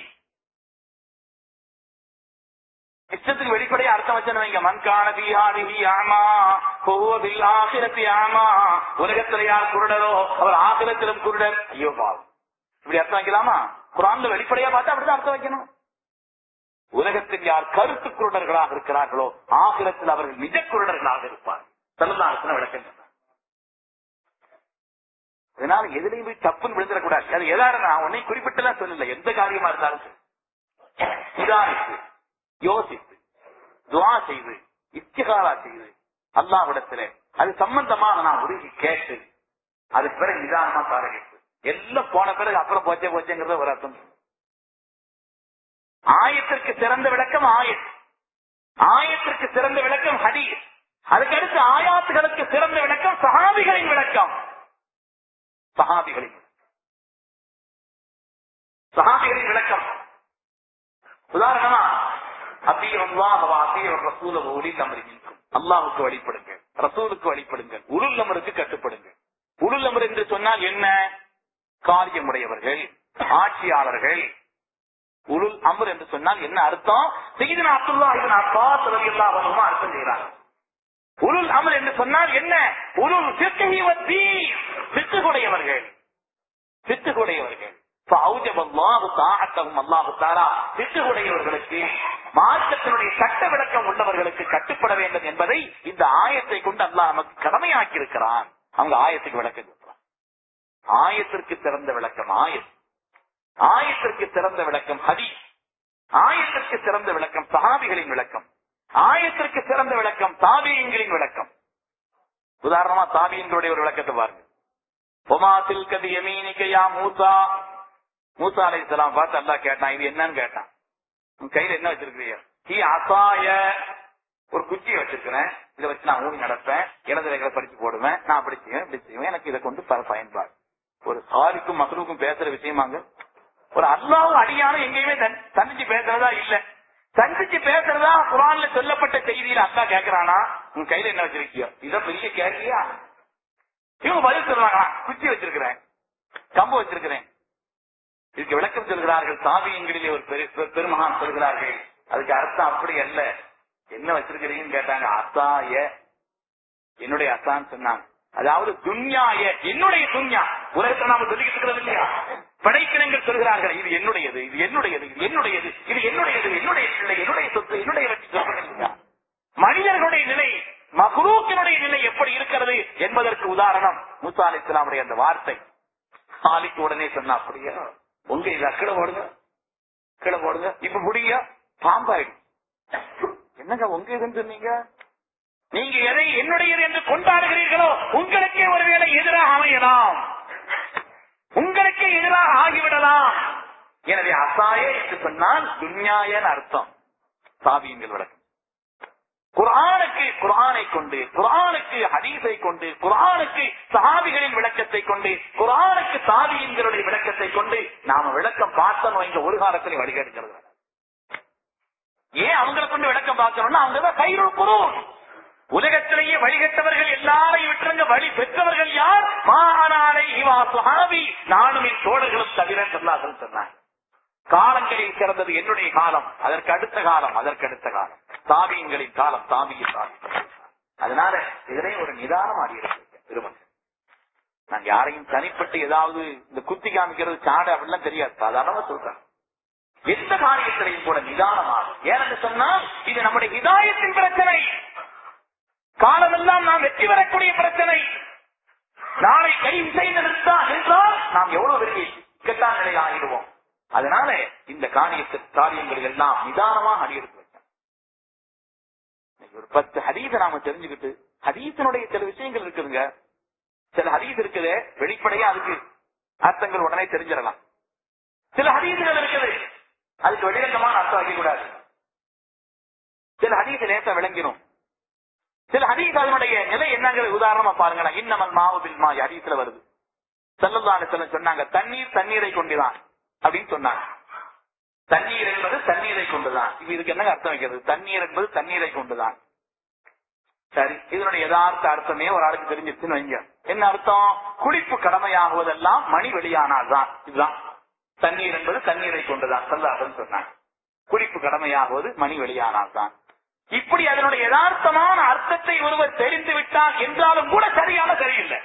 இஷ்டத்துக்கு வெளிப்படையா அர்த்தம் வச்சு வைங்க மண்கான பீஹாதிஹி ஆமா கோவில் ஆசிரத்தி ஆமா உலகத்துல யார் குருடரோ அவர் ஆசிரத்திலும் குருடர் ஐயோ பாவம் இப்படி அர்த்தம் வைக்கலாமா குரான்ல வெளிப்படையா பார்த்தா அப்படிதான் அர்த்தம் வைக்கணும் உலகத்தில் யார் கருத்து குருடர்களாக இருக்கிறார்களோ ஆகிரத்தில் அவர்கள் நிஜ குருடர்களாக இருப்பார் செல்லதாரத்தின விளக்கம் சொன்னார். அதனால எதுலையும் போய் தப்புன்னு விழுந்துடக்கூடாது அது எதாரு நான் உன்னை குறிப்பிட்டுலாம் சொல்லல எந்த காரியமா இருந்தாலும் சரி. நிதானித்து யோசித்து துவா செய்து இத்திகாரா செய்து அல்லாவிடத்துல அது சம்பந்தமாக நான் உருகி கேட்டு அதுக்கு பிறகு நிதானமா காரணித்து எல்லாம் போன பிறகு அப்புறம் போச்சே போச்சேங்கிறத ஒரு அர்த்தம் ஆயத்திற்கு சிறந்த விளக்கம் ஆயத் ஆயத்திற்கு சிறந்த விளக்கம் ஹதீஸ் அதுக்கடுத்து ஆயாத்துகளுக்கு சிறந்த விளக்கம் சஹாபிகளின் விளக்கம் சஹாபிகளின் சஹாபிகளின் விளக்கம் உதாரணமா அல்லாஹுக்கு வழிபடுங்க ரசூலுக்கு வழிபடுங்கள் உருள் அமருக்கு கட்டுப்படுங்க உருள் அமர் என்று சொன்னால் என்ன காரியமுடையவர்கள் ஆட்சியாளர்கள் உருள் அமர் என்று சொன்னால் என்ன அர்த்தம் செய்தன அப்துல்லா இதன் அப்பா சிலவில்லா வருமா அர்த்தம் செய்கிறார் உருள் அமர் என்று சொன்னால் என்ன உருள் சித்துகுடையவர்கள் சித்துகுடையவர்கள் சித்துகுடையவர்களுக்கு மார்க்கத்தினுடைய சட்ட விளக்கம் உள்ளவர்களுக்கு கட்டுப்பட வேண்டும் என்பதை இந்த ஆயத்தை கொண்டு அல்லாஹ் நமக்கு கடமையாக்கி இருக்கிறான் அவங்க ஆயத்துக்கு விளக்கம் சொல்றான் ஆயத்திற்கு சிறந்த விளக்கம் ஆயத் ஆயத்திற்கு சிறந்த விளக்கம் ஹதி ஆயத்திற்கு சிறந்த விளக்கம் சஹாபிகளின் விளக்கம் ஆயத்திற்கு சிறந்த விளக்கம் தாபியங்களின் விளக்கம் உதாரணமா தாபியங்களுடைய ஒரு விளக்கத்தை பாருங்க ஒமாசில் கதி யமீனிக்கையா மூசா மூசா அலை இஸ்லாம் பார்த்து அல்லா கேட்டான் இது என்னன்னு கேட்டான் உன் கையில என்ன வச்சிருக்கிறீங்க ஹி அசாய ஒரு குச்சியை வச்சிருக்கிறேன் இதை வச்சு நான் ஊனி நடப்பேன் இடது ரேகளை படிச்சு போடுவேன் நான் அப்படி செய்வேன் இப்படி செய்வேன் எனக்கு இதை கொண்டு பல பயன்பாடு ஒரு சாலிக்கும் மசலுக்கும் பேசுற விஷயமாங்க ஒரு அல்லாவும் அடியானும் எங்கேயுமே தனிச்சு பேசுறதா இல்ல தனிச்சு பேசுறதா குரான்ல சொல்லப்பட்ட செய்தியில அல்லா கேக்குறானா உன் கையில என்ன வச்சிருக்கியோ இத பெரிய கேட்கியா இவங்க பதில் சொல்றாங்களா குச்சி வச்சிருக்கிறேன் கம்பு வச்சிருக்கிறேன் இதுக்கு விளக்கம் சொல்கிறார்கள் சாவியங்களிலே ஒரு பெரு- பெருமகான் சொல்கிறார்கள் அதுக்கு அர்த்தம் அப்படி அல்ல என்ன வச்சிருக்கிறீங்கன்னு கேட்டாங்க அசாய என்னுடைய அசான்னு சொன்னாங்க அதாவது துன்யாய என்னுடைய துன்யா உலகத்தை நாம சொல்லிக்கிட்டு இருக்கிறது இல்லையா படைப்பினங்கள் சொல்கிறார்கள் இது என்னுடையது இது என்னுடையது இது என்னுடையது இது என்னுடையது என்னுடைய பிள்ளை என்னுடைய சொத்து என்னுடைய வெற்றி சொல்றாங்க இல்லையா? மனிதர்களுடைய நிலை மகுரூக்கினுடைய நிலை எப்படி இருக்கிறது என்பதற்கு உதாரணம் மூசா அலி இஸ்லாமுடைய அந்த வார்த்தை ஆலிக்கு உடனே சொன்னா அப்படியா உங்க இத கீழே போடுங்க கீழே போடுங்க இப்ப முடிய பாம்பாயிடும் என்னங்க உங்க இதுன்னு சொன்னீங்க நீங்க எதை என்னுடையது என்று கொண்டாடுகிறீர்களோ உங்களுக்கே ஒருவேளை எதிராக அமையலாம் உங்களுக்கே எதிராக ஆகிவிடலாம் எனவே அசாய என்று சொன்னால் துன்யாயன் அர்த்தம் சாபியங்கள் விளக்கம் குர்ஆனுக்கு குர்ஆனை கொண்டு குர்ஆனுக்கு ஹதீஸை கொண்டு குர்ஆனுக்கு சஹாபிகளின் விளக்கத்தை கொண்டு குர்ஆனுக்கு தாபியங்களுடைய விளக்கத்தை கொண்டு நாம விளக்கம் பார்த்தோம் இங்க ஒரு காலத்திலே வழிகெடுக்கிறது ஏன் அவங்களை கொண்டு விளக்கம் பார்க்கணும்னா அவங்க தான் கைருள் குருன் உலகத்திலேயே வழிகட்டவர்கள் எல்லாரையும் விட்டுருங்க வழி பெற்றவர்கள் யார் மானாலை இவா சுஹாபி நானும் என் தோழர்களும் தவிர சொல்லார்கள் சொன்னாங்க காலங்களில் சிறந்தது என்னுடைய காலம் அதற்கு அடுத்த காலம் அதற்கு அடுத்த காலம் தாபியங்களின் காலம் தாபியின் காலம் அதனால இதனை ஒரு நிதானம் ஆடி இருக்கு திருமணம் நான் யாரையும் தனிப்பட்டு ஏதாவது இந்த குத்தி காமிக்கிறது சாடு அப்படிலாம் தெரியாது சாதாரணமா சொல்றேன் எந்த காரியத்திலையும் கூட நிதானமாக ஏனென்று சொன்னால் இது நம்முடைய ஹிதாயத்தின் பிரச்சனை காலமெல்லாம் நாம் வெற்றி பெறக்கூடிய பிரச்சனை நாளை கை செய்து நிறுத்தான் என்றால் நாம் எவ்வளவு பெரிய இக்கட்டான நிலையில் ஆகிடுவோம் அதனால இந்த காரியத்து காரியங்கள் எல்லாம் நிதானமாக அடியெடுத்து வச்சோம் இன்னைக்கு ஒரு பத்து ஹதீஸை நாம தெரிஞ்சுக்கிட்டு ஹதீஸனுடைய சில விஷயங்கள் இருக்குதுங்க சில ஹதீஸ் இருக்குது வெளிப்படையா அதுக்கு அர்த்தங்கள் உடனே தெரிஞ்சிடலாம் சில ஹதீசுகள் இருக்குது அதுக்கு வெளிரங்கமான அர்த்தம் வைக்க கூடாது சில ஹதீஸ் லேசா விளங்கிடும் சில ஹதீஸ் அதனுடைய நிலை என்னங்கிறது உதாரணமா பாருங்களேன் இன்னமல் மாவுபில் மா ஹதீஸ்ல வருது செல்லல்லான செல்லம் சொன்னாங்க தண்ணீர் தண்ணீரை கொண்டுதான் அப்படின்னு சொன்னாங்க தண்ணீர் என்பது தண்ணீரை கொண்டுதான் இது இதுக்கு என்ன அர்த்தம் வைக்கிறது தண்ணீர் என்பது தண்ணீரை கொண்டுதான் சரி இதனுடைய யதார்த்த அர்த்தமே ஒரு ஆளுக்கு தெரிஞ்சிருச்சுன்னு வைங்க என்ன அர்த்தம் குளிப்பு கடமையாகுவதெல்லாம் மணி வெளியானால் தான் இதுதான் தண்ணீர் என்பது தண்ணீரை கொண்டுதான் சல்லாசன் சொன்னாங்க குளிப்பு கடமையாகுவது மணி வெளியானால் தான் இப்படி அதனுடைய யதார்த்தமான அர்த்தத்தை ஒருவர் தெரிந்து விட்டார் என்றாலும் கூட சரியான சரியில்லை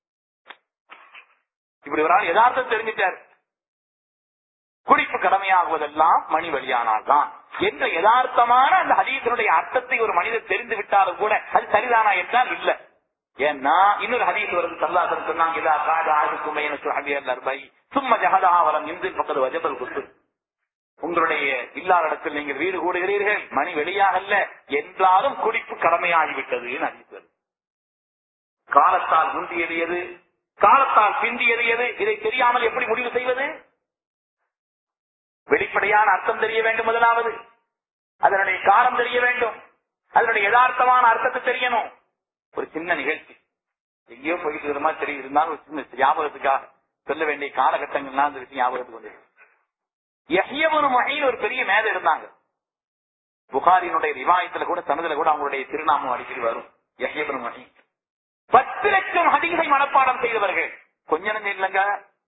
இப்படி ஒரு ஆள் யதார்த்தம் தெரிஞ்சிட்டார் குடிப்பு கடமையாகுவதெல்லாம் மணி வழியானால் தான் என்ற யதார்த்தமான அந்த ஹதீசனுடைய அர்த்தத்தை ஒரு மனிதர் தெரிந்து விட்டாலும் கூட அது சரிதானா என்றால் இல்ல ஏன்னா இன்னொரு ஹதீஸ் வருது சல்லாசன் சொன்னாங்க இதா காத ஆகுக்கும் எனக்கு ஹபியர் நர்பை சும்ம ஜகதாவலம் இந்து பக்கத்து வஜபல் குத்து உங்களுடைய இல்லாத இடத்தில் நீங்கள் வீடு கூடுகிறீர்கள் மணி வெளியாகல்ல என்றாலும் குடிப்பு கடமையாகிவிட்டது ஹதீஸ் வருது காலத்தால் முந்தியது எது காலத்தால் பிந்தியது எது இதை தெரியாமல் எப்படி முடிவு செய்வது வெளிப்படையான அர்த்தம் தெரிய வேண்டும் முதலாவது அதனுடைய காலம் தெரிய வேண்டும் அதனுடைய யதார்த்தமான அர்த்தத்தை தெரியணும் ஒரு சின்ன நிகழ்ச்சி எங்கேயோ போயிட்டு இருக்கிற மாதிரி தெரியும் இருந்தாலும் ஒரு சின்ன ஞாபகத்துக்காக சொல்ல வேண்டிய காலகட்டங்கள்லாம் அந்த விஷயம் ஞாபகத்துக்கு வந்து யஹ்யபுன் மொழின்னு ஒரு பெரிய மேதை இருந்தாங்க புகாரினுடைய ரிவாயத்துல கூட சனதுல கூட அவங்களுடைய திருநாமம் அடிக்கடி வரும் யஹ்யபுன் மொழி பத்து லட்சம் ஹதீஸை மனப்பாடம் செய்தவர்கள் கொஞ்ச நஞ்சம் இல்லைங்க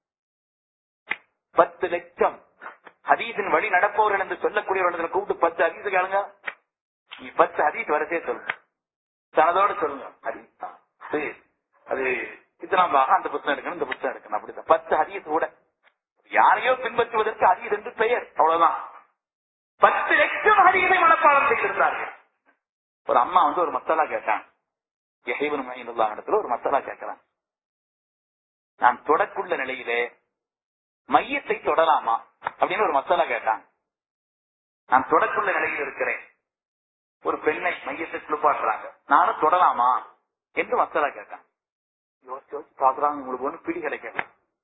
பத்து லட்சம் ஹதீஸின் வழி நடப்பவர்கள் என்று சொல்லக்கூடியவர்கள் கூப்பிட்டு பத்து ஹதீஸ் கேளுங்க நீ பத்து ஹதீஸ் வரிசையே சொல்லுங்க தனதோடு சொல்லுங்க ஹதீஸ் தான். அது அது இத்தனாம்பாக அந்த புத்தகம் எடுக்கணும் இந்த புத்தகம் எடுக்கணும் அப்படிதான் பத்து ஹதீஸ் கூட யாரையோ பின்பற்றுவதற்கு ஹதீஸ் என்று பெயர் அவ்வளவுதான் பத்து லட்சம் ஹதீஸை மனப்பாடம் செய்திருந்தார்கள் ஒரு அம்மா வந்து ஒரு மசாலா கேட்டாங்க யஹீபன் மஹினுல்லா இடத்துல ஒரு மசாலா கேட்கிறான் நான் தொடக்குள்ள நிலையிலே மையத்தை தொடலாமா அப்படின்னு ஒரு மசாலா கேட்டான் நான் தொடக்குள்ள நிலையில் இருக்கிறேன் ஒரு பெண்ணை மையத்தை குளிப்பாட்டுறாங்க நானும் தொடலாமா என்று மசாலா கேட்டான் யோசிச்சு யோசிச்சு பாக்குறாங்க உங்களுக்கு ஒண்ணு பிடி கிடைக்கல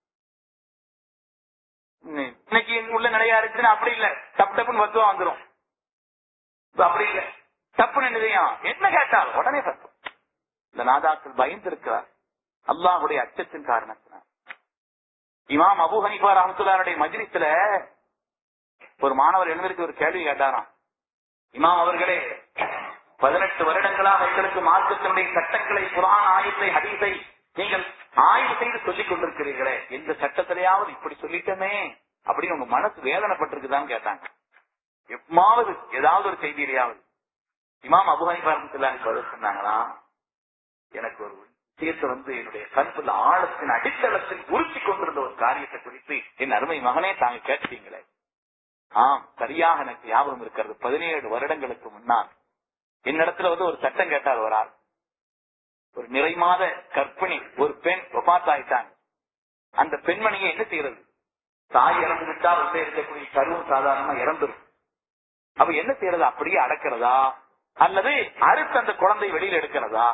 இன்னை- இன்னைக்கு உள்ள நிலையா இருக்குன்னு அப்படி இல்ல டப் டப்புன்னு பத்துவா வந்துரும் இப்ப அப்படி இல்ல டப்புன்னு என்னதையும் என்ன கேட்டால் உடனே பத்தும் இந்த நாதாக்கள் பயந்திருக்கிறார் அல்லாஹுடைய அச்சத்தின் காரணத்தினால் இமாம் அபு ஹனிஃபா ரஹமத்துல்லாருடைய மஜ்லிஸ்ல ஒரு மாணவர் எழுந்திருக்கு ஒரு கேள்வி கேட்டாராம் இமாம் அவர்களே பதினெட்டு வருடங்களாக எங்களுக்கு மார்க்கத்தினுடைய சட்டங்களை குரான் ஆயத்தை ஹதீஸை நீங்கள் ஆய்வு செய்து சொல்லிக் கொண்டிருக்கிறீர்களே எந்த சட்டத்திலேயாவது இப்படி சொல்லிட்டோமே அப்படின்னு உங்க மனசு வேதனைப்பட்டிருக்குதான்னு கேட்டாங்க எப்பாவது ஏதாவது ஒரு செய்தியிலேயாவது இமாம் அபு ஹனிஃபா ரஹமத்துல்லாஹி பதில் சொன்னாங்களா எனக்கு ஒரு விஷயத்தை வந்து என்னுடைய கற்புல ஆழத்தின் அடித்தளத்தில் உறுத்தி கொண்டிருந்த ஒரு காரியத்தை குறித்து என் அருமை மகனே தாங்க கேட்டீங்களே ஆம் சரியாக எனக்கு ஞாபகம் இருக்கிறது பதினேழு வருடங்களுக்கு முன்னால் என்னிடத்துல வந்து ஒரு சட்டம் கேட்டார் ஒரு ஆள் ஒரு நிறை மாத கற்பிணி ஒரு பெண் ஒப்பாத்தாயிட்டாங்க அந்த பெண்மணியை என்ன செய்யறது தாய் இறந்து விட்டால் உள்ளே இருக்கக்கூடிய கருவும் சாதாரணமா இறந்துரும் அப்ப என்ன செய்யறது அப்படியே அடக்கிறதா அல்லது அறுத்து அந்த குழந்தை வெளியில எடுக்கிறதா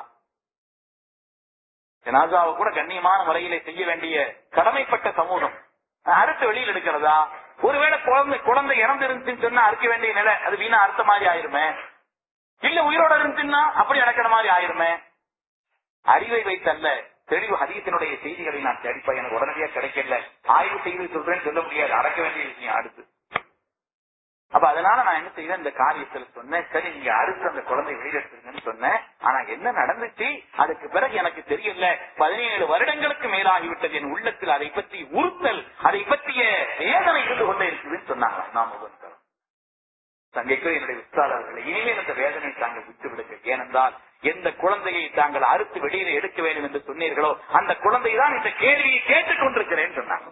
ஜனாசாவை கூட கண்ணியமான முறையிலே செய்ய வேண்டிய கடமைப்பட்ட சமூகம் அறுத்து வெளியில் எடுக்கிறதா ஒருவேளை குழந்தை குழந்தை இறந்து இருந்துச்சுன்னு சொன்னா அறுக்க வேண்டிய நிலை அது வீணா அறுத்த மாதிரி ஆயிருமே இல்ல உயிரோட இருந்துச்சுன்னா அப்படி அடக்கிற மாதிரி ஆயிருமே அறிவை வைத்தல்ல தெளிவு ஹதீசனுடைய செய்திகளை நான் தேடிப்பா எனக்கு உடனடியா கிடைக்கல ஆய்வு செய்து சொல்றேன்னு சொல்ல முடியாது அடக்க வேண்டிய விஷயம் அடுத்து அப்ப அதனால நான் என்ன செய்தேன் இந்த காரியத்துல சொன்னேன் சரி நீங்க அறுத்து அந்த குழந்தை வெளியிடுங்கன்னு சொன்னேன் ஆனா என்ன நடந்துச்சு அதுக்கு பிறகு எனக்கு தெரியல பதினேழு வருடங்களுக்கு மேலாகிவிட்டது என் உள்ளத்தில் அதை பற்றி உறுத்தல் அதை பற்றிய வேதனை இருந்து கொண்டே இருக்குதுன்னு சொன்னாங்க நாம் ஒவ்வொருத்தரும் தங்கைக்கு என்னுடைய உற்சாகர்களை இனிமேல் அந்த வேதனை தாங்கள் விட்டு விடுங்க ஏனென்றால் எந்த குழந்தையை தாங்கள் அறுத்து வெளியில எடுக்க வேண்டும் என்று சொன்னீர்களோ அந்த குழந்தை தான் இந்த கேள்வியை கேட்டுக் கொண்டிருக்கிறேன் சொன்னாங்க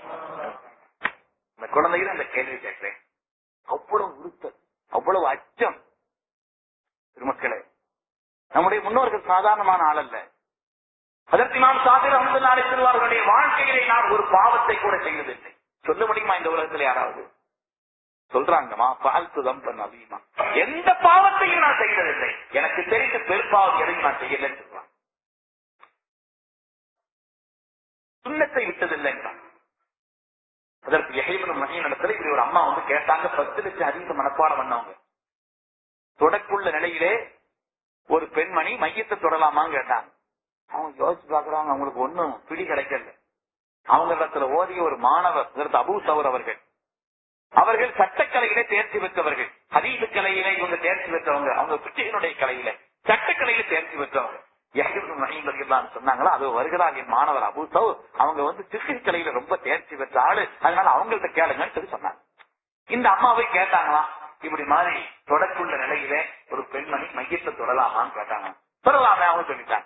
அந்த குழந்தையில இந்த கேள்வி கேட்கிறேன் அவ்வளவு உறுத்தல் அவ்வளவு அச்சம் திருமக்களே நம்முடைய முன்னோர்கள் சாதாரணமான ஆள் அல்ல அதற்கு நாம் சாதிர் அஹமதுல்லாலை செல்வார்களுடைய வாழ்க்கையிலே நாம் ஒரு பாவத்தை கூட செய்வதில்லை சொல்ல முடியுமா இந்த உலகத்தில் யாராவது சொல்றாங்கம்மா பால்த்து தம்பன் அதிகமா எந்த பாவத்தையும் நான் செய்ததில்லை எனக்கு தெரிந்த பெரும்பாவம் எதையும் நான் செய்யலன்னு சொல்றான் சுண்ணத்தை விட்டதில்லைன்றான் அதற்கு எகைபுரம் மணியின் இடத்துல இப்படி ஒரு அம்மா வந்து கேட்டாங்க பத்து லட்சம் அதிக மனப்பாடம் பண்ணவங்க தொடக்குள்ள நிலையிலே ஒரு பெண்மணி மையத்தை தொடலாமான்னு கேட்டாங்க அவங்க யோசிச்சு பாக்குறாங்க அவங்களுக்கு ஒண்ணும் பிடி கிடைக்கல அவங்க இடத்துல ஓதிய ஒரு மாணவர் இதற்கு அபூ சவர் அவர்கள் அவர்கள் சட்டக்கலையிலே தேர்ச்சி பெற்றவர்கள் ஹதீது கலையிலே இவங்க தேர்ச்சி பெற்றவங்க அவங்க பிச்சையினுடைய கலையில சட்டக்கலையில தேர்ச்சி பெற்றவங்க மணிகள் சொன்னாங்களா அது வருகிறார் என் மாணவர் அபு சவு அவங்க வந்து சிறு கலையில ரொம்ப தேர்ச்சி பெற்ற ஆளு அதனால அவங்கள்ட்ட கேளுங்கன்னு சொல்லி சொன்னாங்க இந்த அம்மாவை கேட்டாங்களாம் இப்படி மாதிரி தொடக்குள்ள நிலையில ஒரு பெண்மணி மையத்தை தொடலாமான்னு கேட்டாங்க தொடலாமே அவங்க சொல்லிட்டாங்க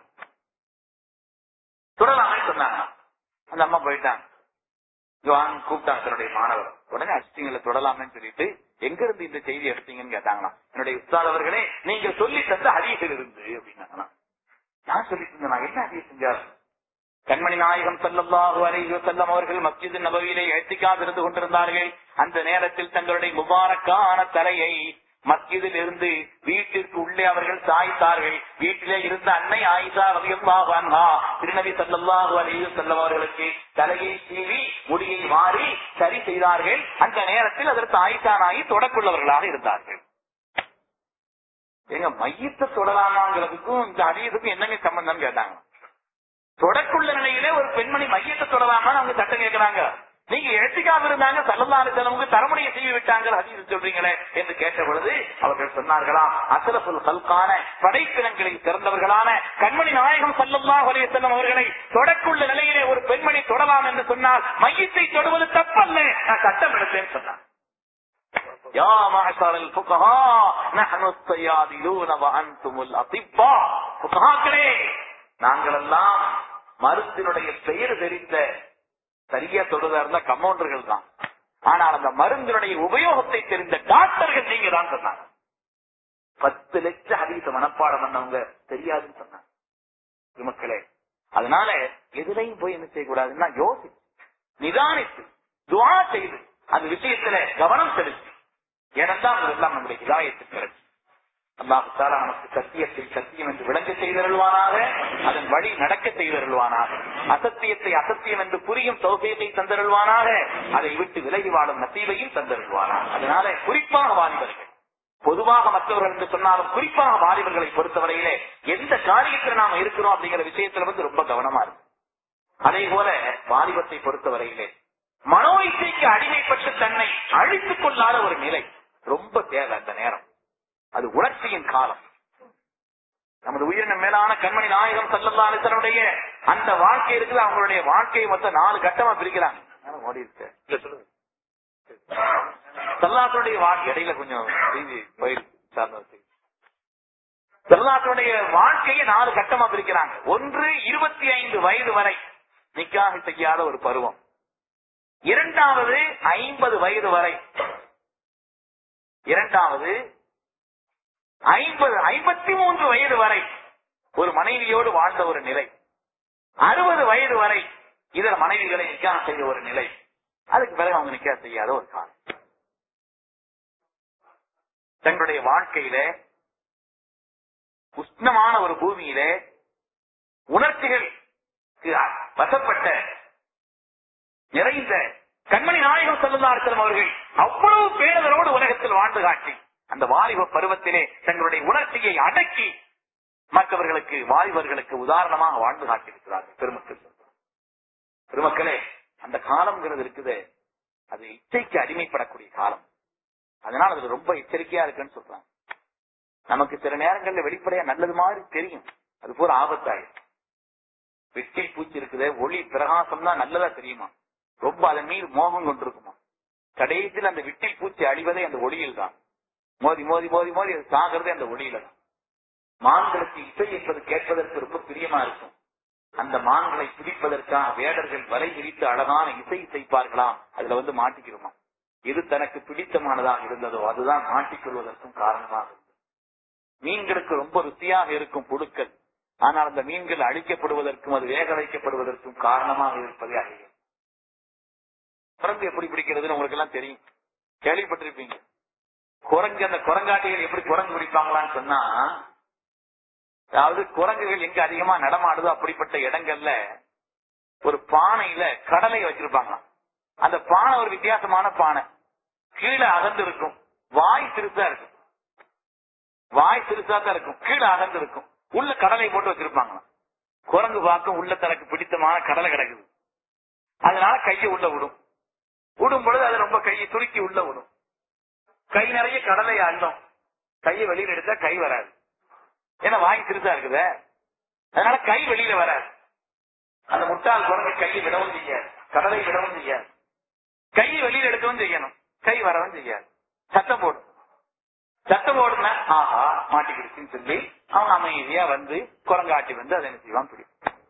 தொடலாமே சொன்னாங்க அந்த அம்மா போயிட்டாங்க ஜோன் கூப்பிட்டாங்க தன்னுடைய மாணவர் உடனே அசிங்கல தொடலாமேன்னு சொல்லிட்டு எங்க இருந்து இந்த செய்தி எடுத்தீங்கன்னு கேட்டாங்களாம் என்னுடைய உஸ்தாத் அவர்களே நீங்க சொல்லி தந்த ஹதீஸில் இருந்து அப்படின்னாங்களாம் நான் சொல்லி தந்தேன் நான் என்ன ஹதீஸ் செஞ்சார் கண்மணி நாயகம் ஸல்லல்லாஹு அலைஹி வஸல்லம் அவர்கள் மஸ்ஜித் நபவியிலே எழுத்திக்காக இருந்து கொண்டிருந்தார்கள் அந்த நேரத்தில் தங்களுடைய முபாரக்கான தலையை மஸ்ஜிதில் இருந்து வீட்டிற்கு உள்ளே அவர்கள் சாய்த்தார்கள் வீட்டிலே இருந்த அன்னை ஆயிஷா ரலியல்லாஹு அன்ஹா திருநபி ஸல்லல்லாஹு அலைஹி வஸல்லம் அவர்களுக்கு தலையை சீவி முடியை மாறி சரி செய்தார்கள் அந்த நேரத்தில் அதற்கு ஆயிஷா நாயி தொடக்குள்ளவர்களாக இருந்தார்கள் எங்க மையத்தை தொடலாமாங்கிறதுக்கும் இந்த அதீதுக்கும் என்னங்க சம்பந்தம் கேட்டாங்க தொடக்குள்ள நிலையிலே ஒரு பெண்மணி மையத்தை தொடலாமான்னு அவங்க சட்டம் கேட்கிறாங்க நீங்க எழுத்துக்காக இருந்தாங்க சல்லல்லாஹு செலவுக்கு தரமுடைய செய்து விட்டாங்க ஹதீஸ் சொல்றீங்களே என்று கேட்ட பொழுது அவர்கள் சொன்னார்களாம் அசலசுல் கல்கான படைப்பினங்களில் சிறந்தவர்களான கண்மணி நாயகம் சல்லல்லாஹு அலைஹி வஸல்லம் அவர்களை தொடக்குள்ள நிலையிலே ஒரு பெண்மணி தொடலாம் என்று சொன்னால் மையத்தை தொடுவது தப்பல்ல நான் சட்டம் எடுத்தேன்னு சொன்னான் يا معشر الفقهاء نحن الصيادلون وانتم الاطباء فقهاக்களே நாங்கள் எல்லாம் மருந்தினுடைய பெயர் தெரிந்த சரியா சொல்றதா இருந்தா கமௌண்டர்கள் தான் ஆனால் அந்த மருந்தினுடைய உபயோகத்தை தெரிந்த டாக்டர்கள் நீங்க தான் சொன்னாங்க பத்து லட்சம் ஹதீச மனப்பாடம் பண்ணவங்க தெரியாதுன்னு சொன்னாங்க மக்களே அதனால எதுலையும் போய் என்ன செய்யக்கூடாதுன்னா யோசி நிதானித்து துவா செய்து அந்த விஷயத்துல கவனம் செலுத்தி ஏனென்றால் அதெல்லாம் நம்முடைய இதாயத்து கிடைச்சு அல்லாஹு தாலா நமக்கு சத்தியத்தை சத்தியம் என்று விளங்க செய்தருள்வானாக அதன் வழி நடக்க செய்தருள்வானாக அசத்தியத்தை அசத்தியம் என்று புரியும் சௌசியத்தை தந்தருள்வானாக அதை விட்டு விலகி வாழும் நசீவையும் தந்தருள்வானாக அதனால குறிப்பாக வாலிபர்கள் பொதுவாக மற்றவர்கள் என்று சொன்னாலும் குறிப்பாக வாலிபர்களை பொறுத்தவரையிலே எந்த காரியத்தில் நாம இருக்கிறோம் அப்படிங்கிற விஷயத்துல வந்து ரொம்ப கவனமா இருக்கு அதே போல வாலிபத்தை பொறுத்தவரையிலே மனோ இசைக்கு அடிமைப்பட்டு தன்னை அழித்துக் கொள்ளாத ஒரு நிலை ரொம்ப தேவை அந்த நேரம் அது உணர்ச்சியின் காலம் நமது உயிரின மேலான கண்மணி நாயகம் சல்லல்லா அலிசனுடைய அந்த வாழ்க்கை இருக்குது அவங்களுடைய வாழ்க்கையை மொத்தம் நாலு கட்டமா பிரிக்கிறாங்க நேரம் ஓடி இருக்கு சல்லாத்துடைய வாழ்க்கை இடையில கொஞ்சம் செய்தி போயிருக்கு சார்ந்த செய்தி சல்லாத்துடைய வாழ்க்கையை நாலு கட்டமா பிரிக்கிறாங்க ஒன்று இருபத்தி ஐந்து வயது வரை நிக்காக செய்யாத ஒரு பருவம் இரண்டாவது ஐம்பது வயது வரை இரண்டாவது ஐம்பது ஐம்பத்தி மூன்று வயது வரை ஒரு மனைவியோடு வாழ்ந்த ஒரு நிலை அறுபது வயது வரை இதர மனைவிகளை நிக்காக செய்ய ஒரு நிலை அதுக்கு பிறகு அவங்க நிக்காக செய்யாத ஒரு காலம் தங்களுடைய வாழ்க்கையில உஷ்ணமான ஒரு பூமியிலே உணர்ச்சிகள் வசப்பட்ட நிறைந்த கண்மணி நாயகம் செல்லுந்தார்த்தம் அவர்கள் அவ்வளவு பேரதரோடு உலகத்தில் வாழ்ந்து காட்டி அந்த வாலிப பருவத்திலே தங்களுடைய உணர்ச்சியை அடக்கி மற்றவர்களுக்கு வாலிபர்களுக்கு உதாரணமாக வாழ்ந்து காட்டியிருக்கிறார்கள் பெருமக்கள் பெருமக்களே அந்த காலம்ங்கிறது இருக்குது அது இச்சைக்கு அடிமைப்படக்கூடிய காலம் அதனால அது ரொம்ப எச்சரிக்கையா இருக்குன்னு சொல்றாங்க நமக்கு சில நேரங்கள்ல வெளிப்படையா நல்லது மாதிரி தெரியும் அது போல ஆபத்தாயிடும் வெட்டி பூச்சி இருக்குது ஒளி பிரகாசம் தான் நல்லதா தெரியுமா ரொம்ப அதன் மீது மோகம் கொண்டிருக்குமா கடைசியில் அந்த விட்டில் பூச்சி அழிவதே அந்த ஒளியில் தான் மோதி மோதி மோதி மோதி அது சாகிறதே அந்த ஒளியில தான் மான்களுக்கு இசை என்பது கேட்பதற்கு ரொம்ப பிரியமா இருக்கும் அந்த மான்களை பிடிப்பதற்காக வேடர்கள் வலை விரித்து அழகான இசை இசைப்பார்களாம் அதுல வந்து மாட்டிக்கிறோமா எது தனக்கு பிடித்தமானதாக இருந்ததோ அதுதான் மாட்டிக்கொள்வதற்கும் காரணமாக இருந்தது மீன்களுக்கு ரொம்ப ருசியாக இருக்கும் புழுக்கள் ஆனால் அந்த மீன்கள் அழிக்கப்படுவதற்கும் அது வேக வைக்கப்படுவதற்கும் காரணமாக இருப்பதே அதிகம் குரங்கு எப்படி பிடிக்கிறதுன்னு உங்களுக்கு எல்லாம் தெரியும் கேள்விப்பட்டிருப்பீங்க குரங்கு அந்த குரங்காட்டிகள் எப்படி குரங்கு பிடிப்பாங்களான்னு சொன்னா அதாவது குரங்குகள் எங்க அதிகமா நடமாடுதோ அப்படிப்பட்ட இடங்கள்ல ஒரு பானையில கடலை வச்சிருப்பாங்க அந்த பானை ஒரு வித்தியாசமான பானை கீழே அகந்து இருக்கும் வாய் சிறுசா இருக்கும் வாய் சிறுசா தான் இருக்கும் கீழே அகந்து இருக்கும் உள்ள கடலை போட்டு வச்சிருப்பாங்க குரங்கு பார்க்க உள்ள தனக்கு பிடித்தமான கடலை கிடக்குது அதனால கையை உள்ள விடும் விடும் பொழுது அது ரொம்ப கையை துருக்கி உள்ள விடும் கை நிறைய கடலை அள்ளும் கையை வெளியில எடுத்தா கை வராது ஏன்னா வாங்கி சிறுசா இருக்குதே அதனால கை வெளியில வராது அந்த முட்டாள் குரங்கு கையை விடவும் செய்யாது கடலை விடவும் செய்யாது கையை வெளியில எடுக்கவும் செய்யணும் கை வரவும் செய்யாது சத்தம் போடும் சத்தம் போடுனா ஆஹா மாட்டிக்கிடுச்சுன்னு சொல்லி அவன் அமைதியா வந்து குரங்காட்டி வந்து அதை என்ன செய்வான் பிடிக்கும்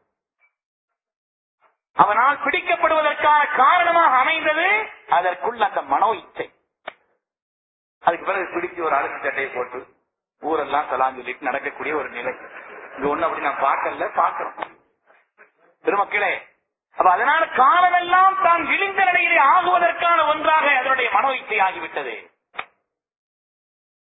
அவனால் பிடிக்கப்படுவதற்கான காரணமாக அமைந்தது அதற்குள்ள அந்த மனோ இச்சை அதுக்கு பிறகு பிடிச்சு ஒரு அழுக்கு சட்டையை போட்டு ஊரெல்லாம் சலாம் சொல்லிட்டு நடக்கக்கூடிய ஒரு நிலை இது ஒண்ணு அப்படி நான் பார்க்கல பார்க்கிறோம் திருமக்களே அப்ப அதனால காலமெல்லாம் தான் விழிந்த நிலையிலே ஆகுவதற்கான ஒன்றாக அதனுடைய மனோ இச்சை ஆகிவிட்டது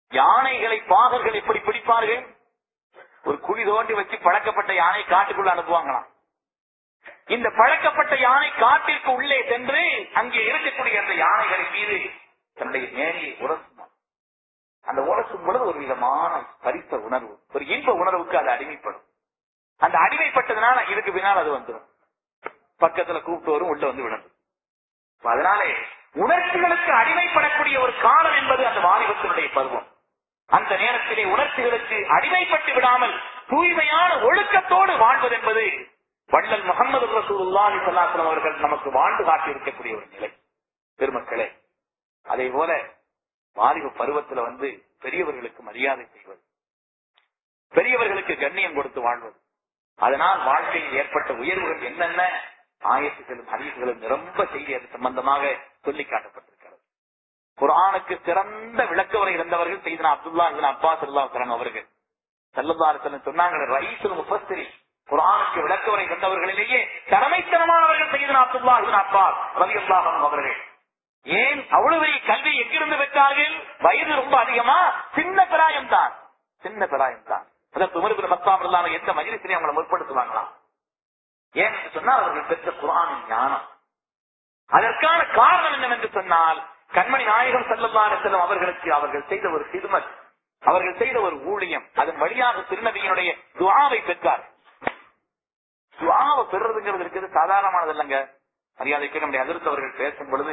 யானைகளை பாகர்கள் எப்படி பிடிப்பார்கள் ஒரு குழி தோண்டி வச்சு பழக்கப்பட்ட யானை காட்டுக்குள்ள அனுப்புவாங்களாம் இந்த பழக்கப்பட்ட யானை காட்டிற்கு உள்ளே சென்று அங்கே இருக்கக்கூடிய அந்த யானைகளின் மீது தன்னுடைய மேனியை உரசுமா அந்த உரசும் பொழுது ஒரு விதமான பரிச உணர்வு ஒரு இன்ப உணர்வுக்கு அது அடிமைப்படும் அந்த அடிமைப்பட்டதுனால இதுக்கு பின்னால் அது வந்துடும் பக்கத்துல கூப்பிட்டு வரும் உள்ள வந்து விடும் அதனாலே உணர்ச்சிகளுக்கு அடிமைப்படக்கூடிய ஒரு காலம் என்பது அந்த வாலிபத்தினுடைய பருவம் அந்த நேரத்திலே உணர்ச்சிகளுக்கு அடிமைப்பட்டு விடாமல் தூய்மையான ஒழுக்கத்தோடு வாழ்வது என்பது வள்ளல் முகமது ரசூலுல்லாஹி ஸல்லல்லாஹு அவர்கள் நமக்கு வாழ்ந்து காட்டி இருக்கக்கூடிய ஒரு நிலை பெருமக்களே அதே போல வாலிப பருவத்துல வந்து பெரியவர்களுக்கு மரியாதை செய்வது பெரியவர்களுக்கு கண்ணியம் கொடுத்து வாழ்வது அதனால் வாழ்க்கையில் ஏற்பட்ட உயர்வுகள் என்னென்ன ஆயத்துகளும் ஹதீசுகளும் நிரம்ப செய்தி அது சம்பந்தமாக சொல்லி காட்டப்பட்டிருக்கிறது குரானுக்கு சிறந்த விளக்க உரை இருந்தவர்கள் செய்தனா அப்துல்லா இபின் அப்பாஸ் அல்லாஹ் அவர்கள் செல்லதாரத்தில் சொன்னாங்க ரைசுல் முஃபஸ்ஸிரி குரானுக்கு விளக்க உரை இருந்தவர்களிலேயே தலைமைத்தனமானவர்கள் செய்தனா அப்துல்லா இபின் அப்பாஸ் ரலியல்லாஹு அன்ஹு அவர்கள் ஏன் அவ்வளவு பெரிய கல்வி எங்கிருந்து பெற்றார்கள் வயது ரொம்ப அதிகமா சின்ன பிராயம் தான் சின்ன பிராயம் தான் அதற்கு உமருக்கு பத்தாம் இல்லாம எந்த மஜிலிசிலையும் அவங்களை முற்படுத்துவாங்களாம் ஏன் என்று சொன்னால் அவர்கள் பெற்ற குரானின் ஞானம் அதற்கான காரணம் என்னவென்று சொன்னால் கண்மணி நாயகம் செல்லல்லான செல்லும் அவர்களுக்கு அவர்கள் செய்த ஒரு சிறுமத் அவர்கள் செய்த ஒரு ஊழியம் அதன் வழியாக திருநபியினுடைய துவாவை பெற்றார் துவாவை பெறுறதுங்கிறது இருக்கிறது சாதாரணமானது இல்லைங்க மரியாதைக்கு நம்முடைய அதிர்த்து அவர்கள் பேசும் பொழுது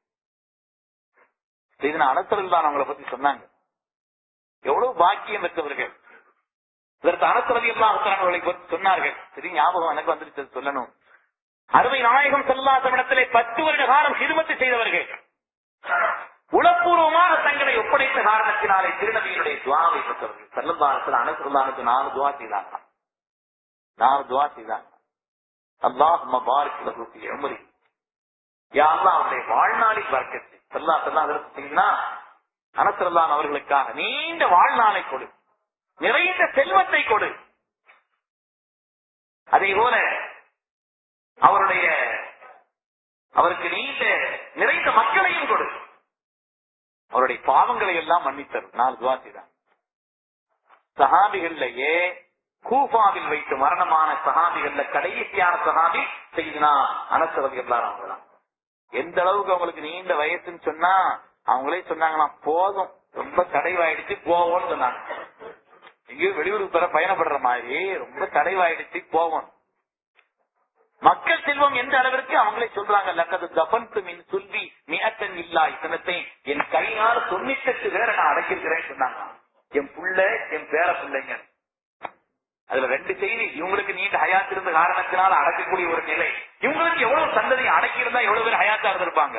செய்தன அனசர்கள் தான் அவங்களை பத்தி சொன்னாங்க எவ்வளவு பாக்கியம் பெற்றவர்கள் இதற்கு அனசரதி எல்லாம் அவர்களை பற்றி சொன்னார்கள் சரி ஞாபகம் எனக்கு வந்துருச்சு சொல்லணும் அருமை நாயகம் செல்லாசமிடத்திலே பத்து வருட காலம் சிறுமத்து செய்தவர்கள் உளப்பூர்வமாக தங்களை ஒப்படைத்த காரணத்தினாலே திருநபியினுடைய துவாவை பெற்றவர்கள் செல்லந்தாரத்தில் அனசரதானுக்கு நாலு துவா செய்தாங்க நாலு துவா செய்தாங்க அல்லாஹ் பாரிக் லகுஃபி உமரி யா அல்லாஹ் அவருடைய வாழ்நாளில் வர்க்கத்தை செல்லா செல்லா அதற்கு செய்தா அனசரல்லான் அவர்களுக்காக நீண்ட வாழ்நாளை கொடு நிறைந்த செல்வத்தை கொடு அதே போல அவருடைய அவருக்கு நீண்ட நிறைந்த மக்களையும் கொடு அவருடைய பாவங்களை எல்லாம் மன்னித்தரும் நாலு துவா செய்தார் சஹாபிகள்லயே கூஃபாவில் வைத்து மரணமான சஹாபிகள்ல கடைசியான சஹாபி செய்தினா அனசரதி எல்லாரும் எந்த அளவுக்கு அவங்களுக்கு நீண்ட வயசுன்னு சொன்னா அவங்களே சொன்னாங்களாம் போதும் ரொம்ப தடைவாயிடுச்சு போவோம்னு சொன்னாங்க எங்கேயும் வெளியூருக்கு பெற பயணப்படுற மாதிரி ரொம்ப தடைவாயிடுச்சு போவோம் மக்கள் செல்வம் எந்த அளவிற்கு அவங்களே சொல்றாங்க லக்கது தபன்து மின் சுல்வி மியத்தன் இல்லா இத்தனத்தை என் கையால் தொண்ணூத்தெட்டு பேரை நான் அடக்கியிருக்கிறேன்னு சொன்னாங்க என் புள்ள என் பேர பிள்ளைங்க அதுல ரெண்டு செய்தி இவங்களுக்கு நீண்ட ஹயாத் இருந்த காரணத்தினால அடக்கக்கூடிய ஒரு நிலை இவங்களுக்கு எவ்வளவு சந்ததி அடக்கி இருந்தா எவ்வளவு பேர் ஹயாத்தா இருந்திருப்பாங்க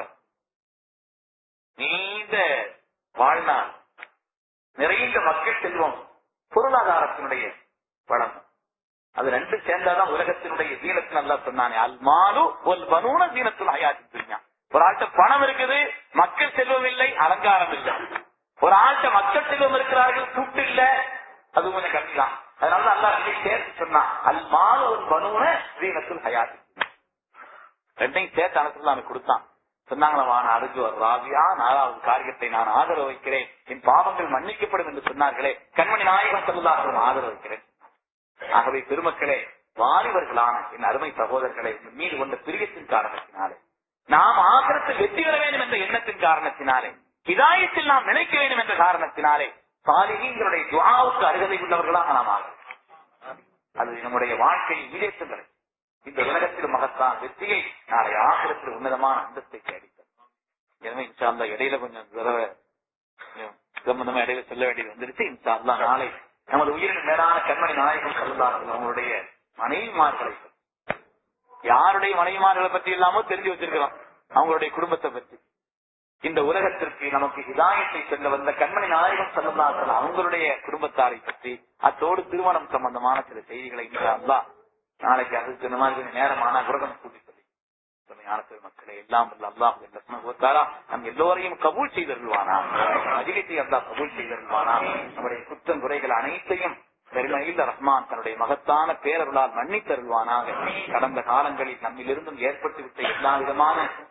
நீண்ட வாழ்நாள் நிறைந்த மக்கள் செல்வம் பொருளாதாரத்தினுடைய வளம் அது ரெண்டு சேர்ந்தாதான் உலகத்தினுடைய சீனத்து நல்லா சொன்னானே அல் மாலு ஒரு பனூன சீனத்துல ஹயாத்தி துன்யா ஒரு ஆள்கிட்ட பணம் இருக்குது மக்கள் செல்வம் இல்லை அலங்காரம் இல்லை ஒரு ஆள்கிட்ட மக்கள் செல்வம் இருக்கிறார்கள் கூட்டு இல்ல அது கொஞ்சம் கம்மி தான் அதனால அல்லா ரெண்டையும் சேர்த்து சொன்னான் அல் மாலு ஒரு பனூன சீனத்துல் ஹயாத்தி ரெண்டையும் சேர்த்து அனுசரில் கொடுத்தான் சொன்னாங்களா வான அருகு ராவியா நாலாவது காரியத்தை நான் ஆதரவு வைக்கிறேன் என் பாவங்கள் மன்னிக்கப்படும் என்று சொன்னார்களே கண்மணி நாயகம் செல்லாத ஆதரவு வைக்கிறேன் ஆகவே பெருமக்களே வாலிபர்களான என் அருமை சகோதரர்களை உங்கள் மீது கொண்ட பிரியத்தின் காரணத்தினாலே நாம் ஆசிரத்தில் வெற்றி பெற வேண்டும் என்ற எண்ணத்தின் காரணத்தினாலே இதாயத்தில் நாம் நினைக்க வேண்டும் என்ற காரணத்தினாலே சாலிகளுடைய துவாவுக்கு அருகதை உள்ளவர்களாக நாம் ஆக அது நம்முடைய வாழ்க்கையில் ஈடேற்றுகிறது இந்த உலகத்தில் மகத்தான் வெற்றியை நாளை ஆசிரத்தில் உன்னதமான அந்தஸ்தை கிடைக்கும் எனவே இன்ஷால்லா இடையில கொஞ்சம் தடவை சம்பந்தமா இடையில சொல்ல வேண்டியது வந்துருச்சு இன்ஷால்லா நாளை நமது உயிரின் மேலான கண்மணி நாயகம் செல்லார்கள் அவங்களுடைய மனைவிமார்களை யாருடைய மனைவிமார்களை பற்றி இல்லாமோ தெரிஞ்சு வச்சிருக்கிறோம் அவங்களுடைய குடும்பத்தை பற்றி இந்த உலகத்திற்கு நமக்கு இதாயத்தை செல்ல வந்த கண்மணி நாயகம் செல்லந்தார்கள் அவங்களுடைய குடும்பத்தாரை பற்றி அத்தோடு திருமணம் சம்பந்தமான சில செய்திகளை இன்ஷால்லா நாளைக்கு அது சொன்ன மாதிரி கொஞ்சம் நேரமான விரதம் கூட்டி சொல்லி உண்மையான பெருமக்களை எல்லாம் அல்லாஹ் நம் எல்லோரையும் கபூல் செய்தருள்வானா அதிகத்தை அல்லா கபூல் செய்தருள்வானா நம்முடைய குற்றம் குறைகள் அனைத்தையும் பெருமையில் ரஹ்மான் தன்னுடைய மகத்தான பேரருளால் மன்னித்தருள்வானாக கடந்த காலங்களில் நம்மிலிருந்தும் ஏற்பட்டுவிட்ட எல்லா விதமான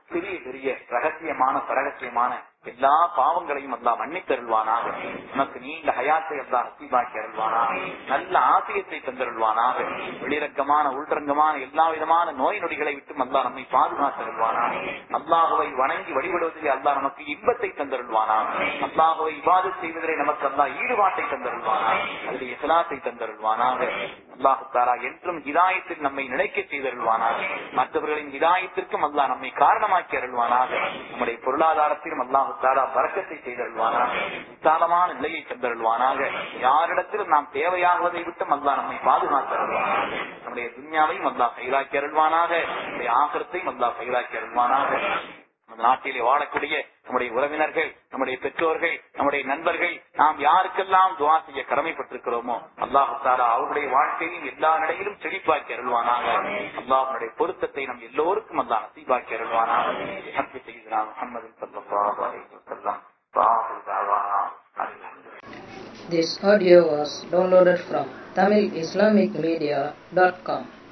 பெரிய பெரிய ரகசியமான பரகசியமான எல்லா பாவங்களையும் அல்லாஹ் மன்னித்தருள்வானாக நமக்கு நீண்ட ஹயாத்தை அல்லாஹ் நசீபாக்கி அருள்வானாக நல்ல ஆசியத்தை தந்தருள்வானாக வெளிரங்கமான உள்ரங்கமான எல்லா விதமான நோய் நொடிகளை விட்டு அல்லாஹ் நம்மை பாதுகாத்தருள்வானாக அல்லாஹுவை வணங்கி வழிபடுவதில் அல்லாஹ் நமக்கு இன்பத்தை தந்தருள்வானாக அல்லாஹுவை இவாது செய்வதிலே நமக்கு அல்லாஹ் ஈடுபாட்டை தந்தருள்வானாக அதில் இஸ்லாத்தை தந்தருள்வானாக அல்லாஹு தாரா என்றும் ஹிதாயத்தில் நம்மை நினைக்க செய்தருள்வானாக மற்றவர்களின் ஹிதாயத்திற்கும் அல்லாஹ் நம்மை காரணமாக்கி அருள்வானாக நம்முடைய பொருளாதாரத்திலும் அல்லாஹு தாரா வரக்கத்தை செய்தருள்வானாக விசாலமான நிலையை தந்தருள்வானாக யாரிடத்திலும் நாம் தேவையாகுவதை விட்டும் அல்லாஹ் நம்மை பாதுகாத்தருள்வானாக நம்முடைய துன்யாவையும் அல்லாஹ் கைராக்கி அருள்வானாக நம்முடைய ஆகரத்தையும் அல்லாஹ் கைராக்கி அருள்வானாக நம்ம நாட்டிலே வாழக்கூடிய நம்முடைய உறவினர்கள் நம்முடைய பெற்றோர்கள் நம்முடைய நண்பர்கள் நாம் யாருக்கெல்லாம் துவா செய்ய கடமைப்பட்டிருக்கிறோமோ அல்லாஹு தாரா அவருடைய வாழ்க்கையிலும் எல்லா நிலையிலும் செழிப்பாக்கி அருள்வானாக அல்லாஹனுடைய பொருத்தத்தை நம் எல்லோருக்கும் அல்லாஹ் நசீபாக்கி அருள்வானாக ஹக்கு செய்கிறான் முகமது சல்லல்லாஹு அலைஹி வஸல்லம் வாஹு தாவானா
This audio was downloaded from TamilIslamicMedia.com.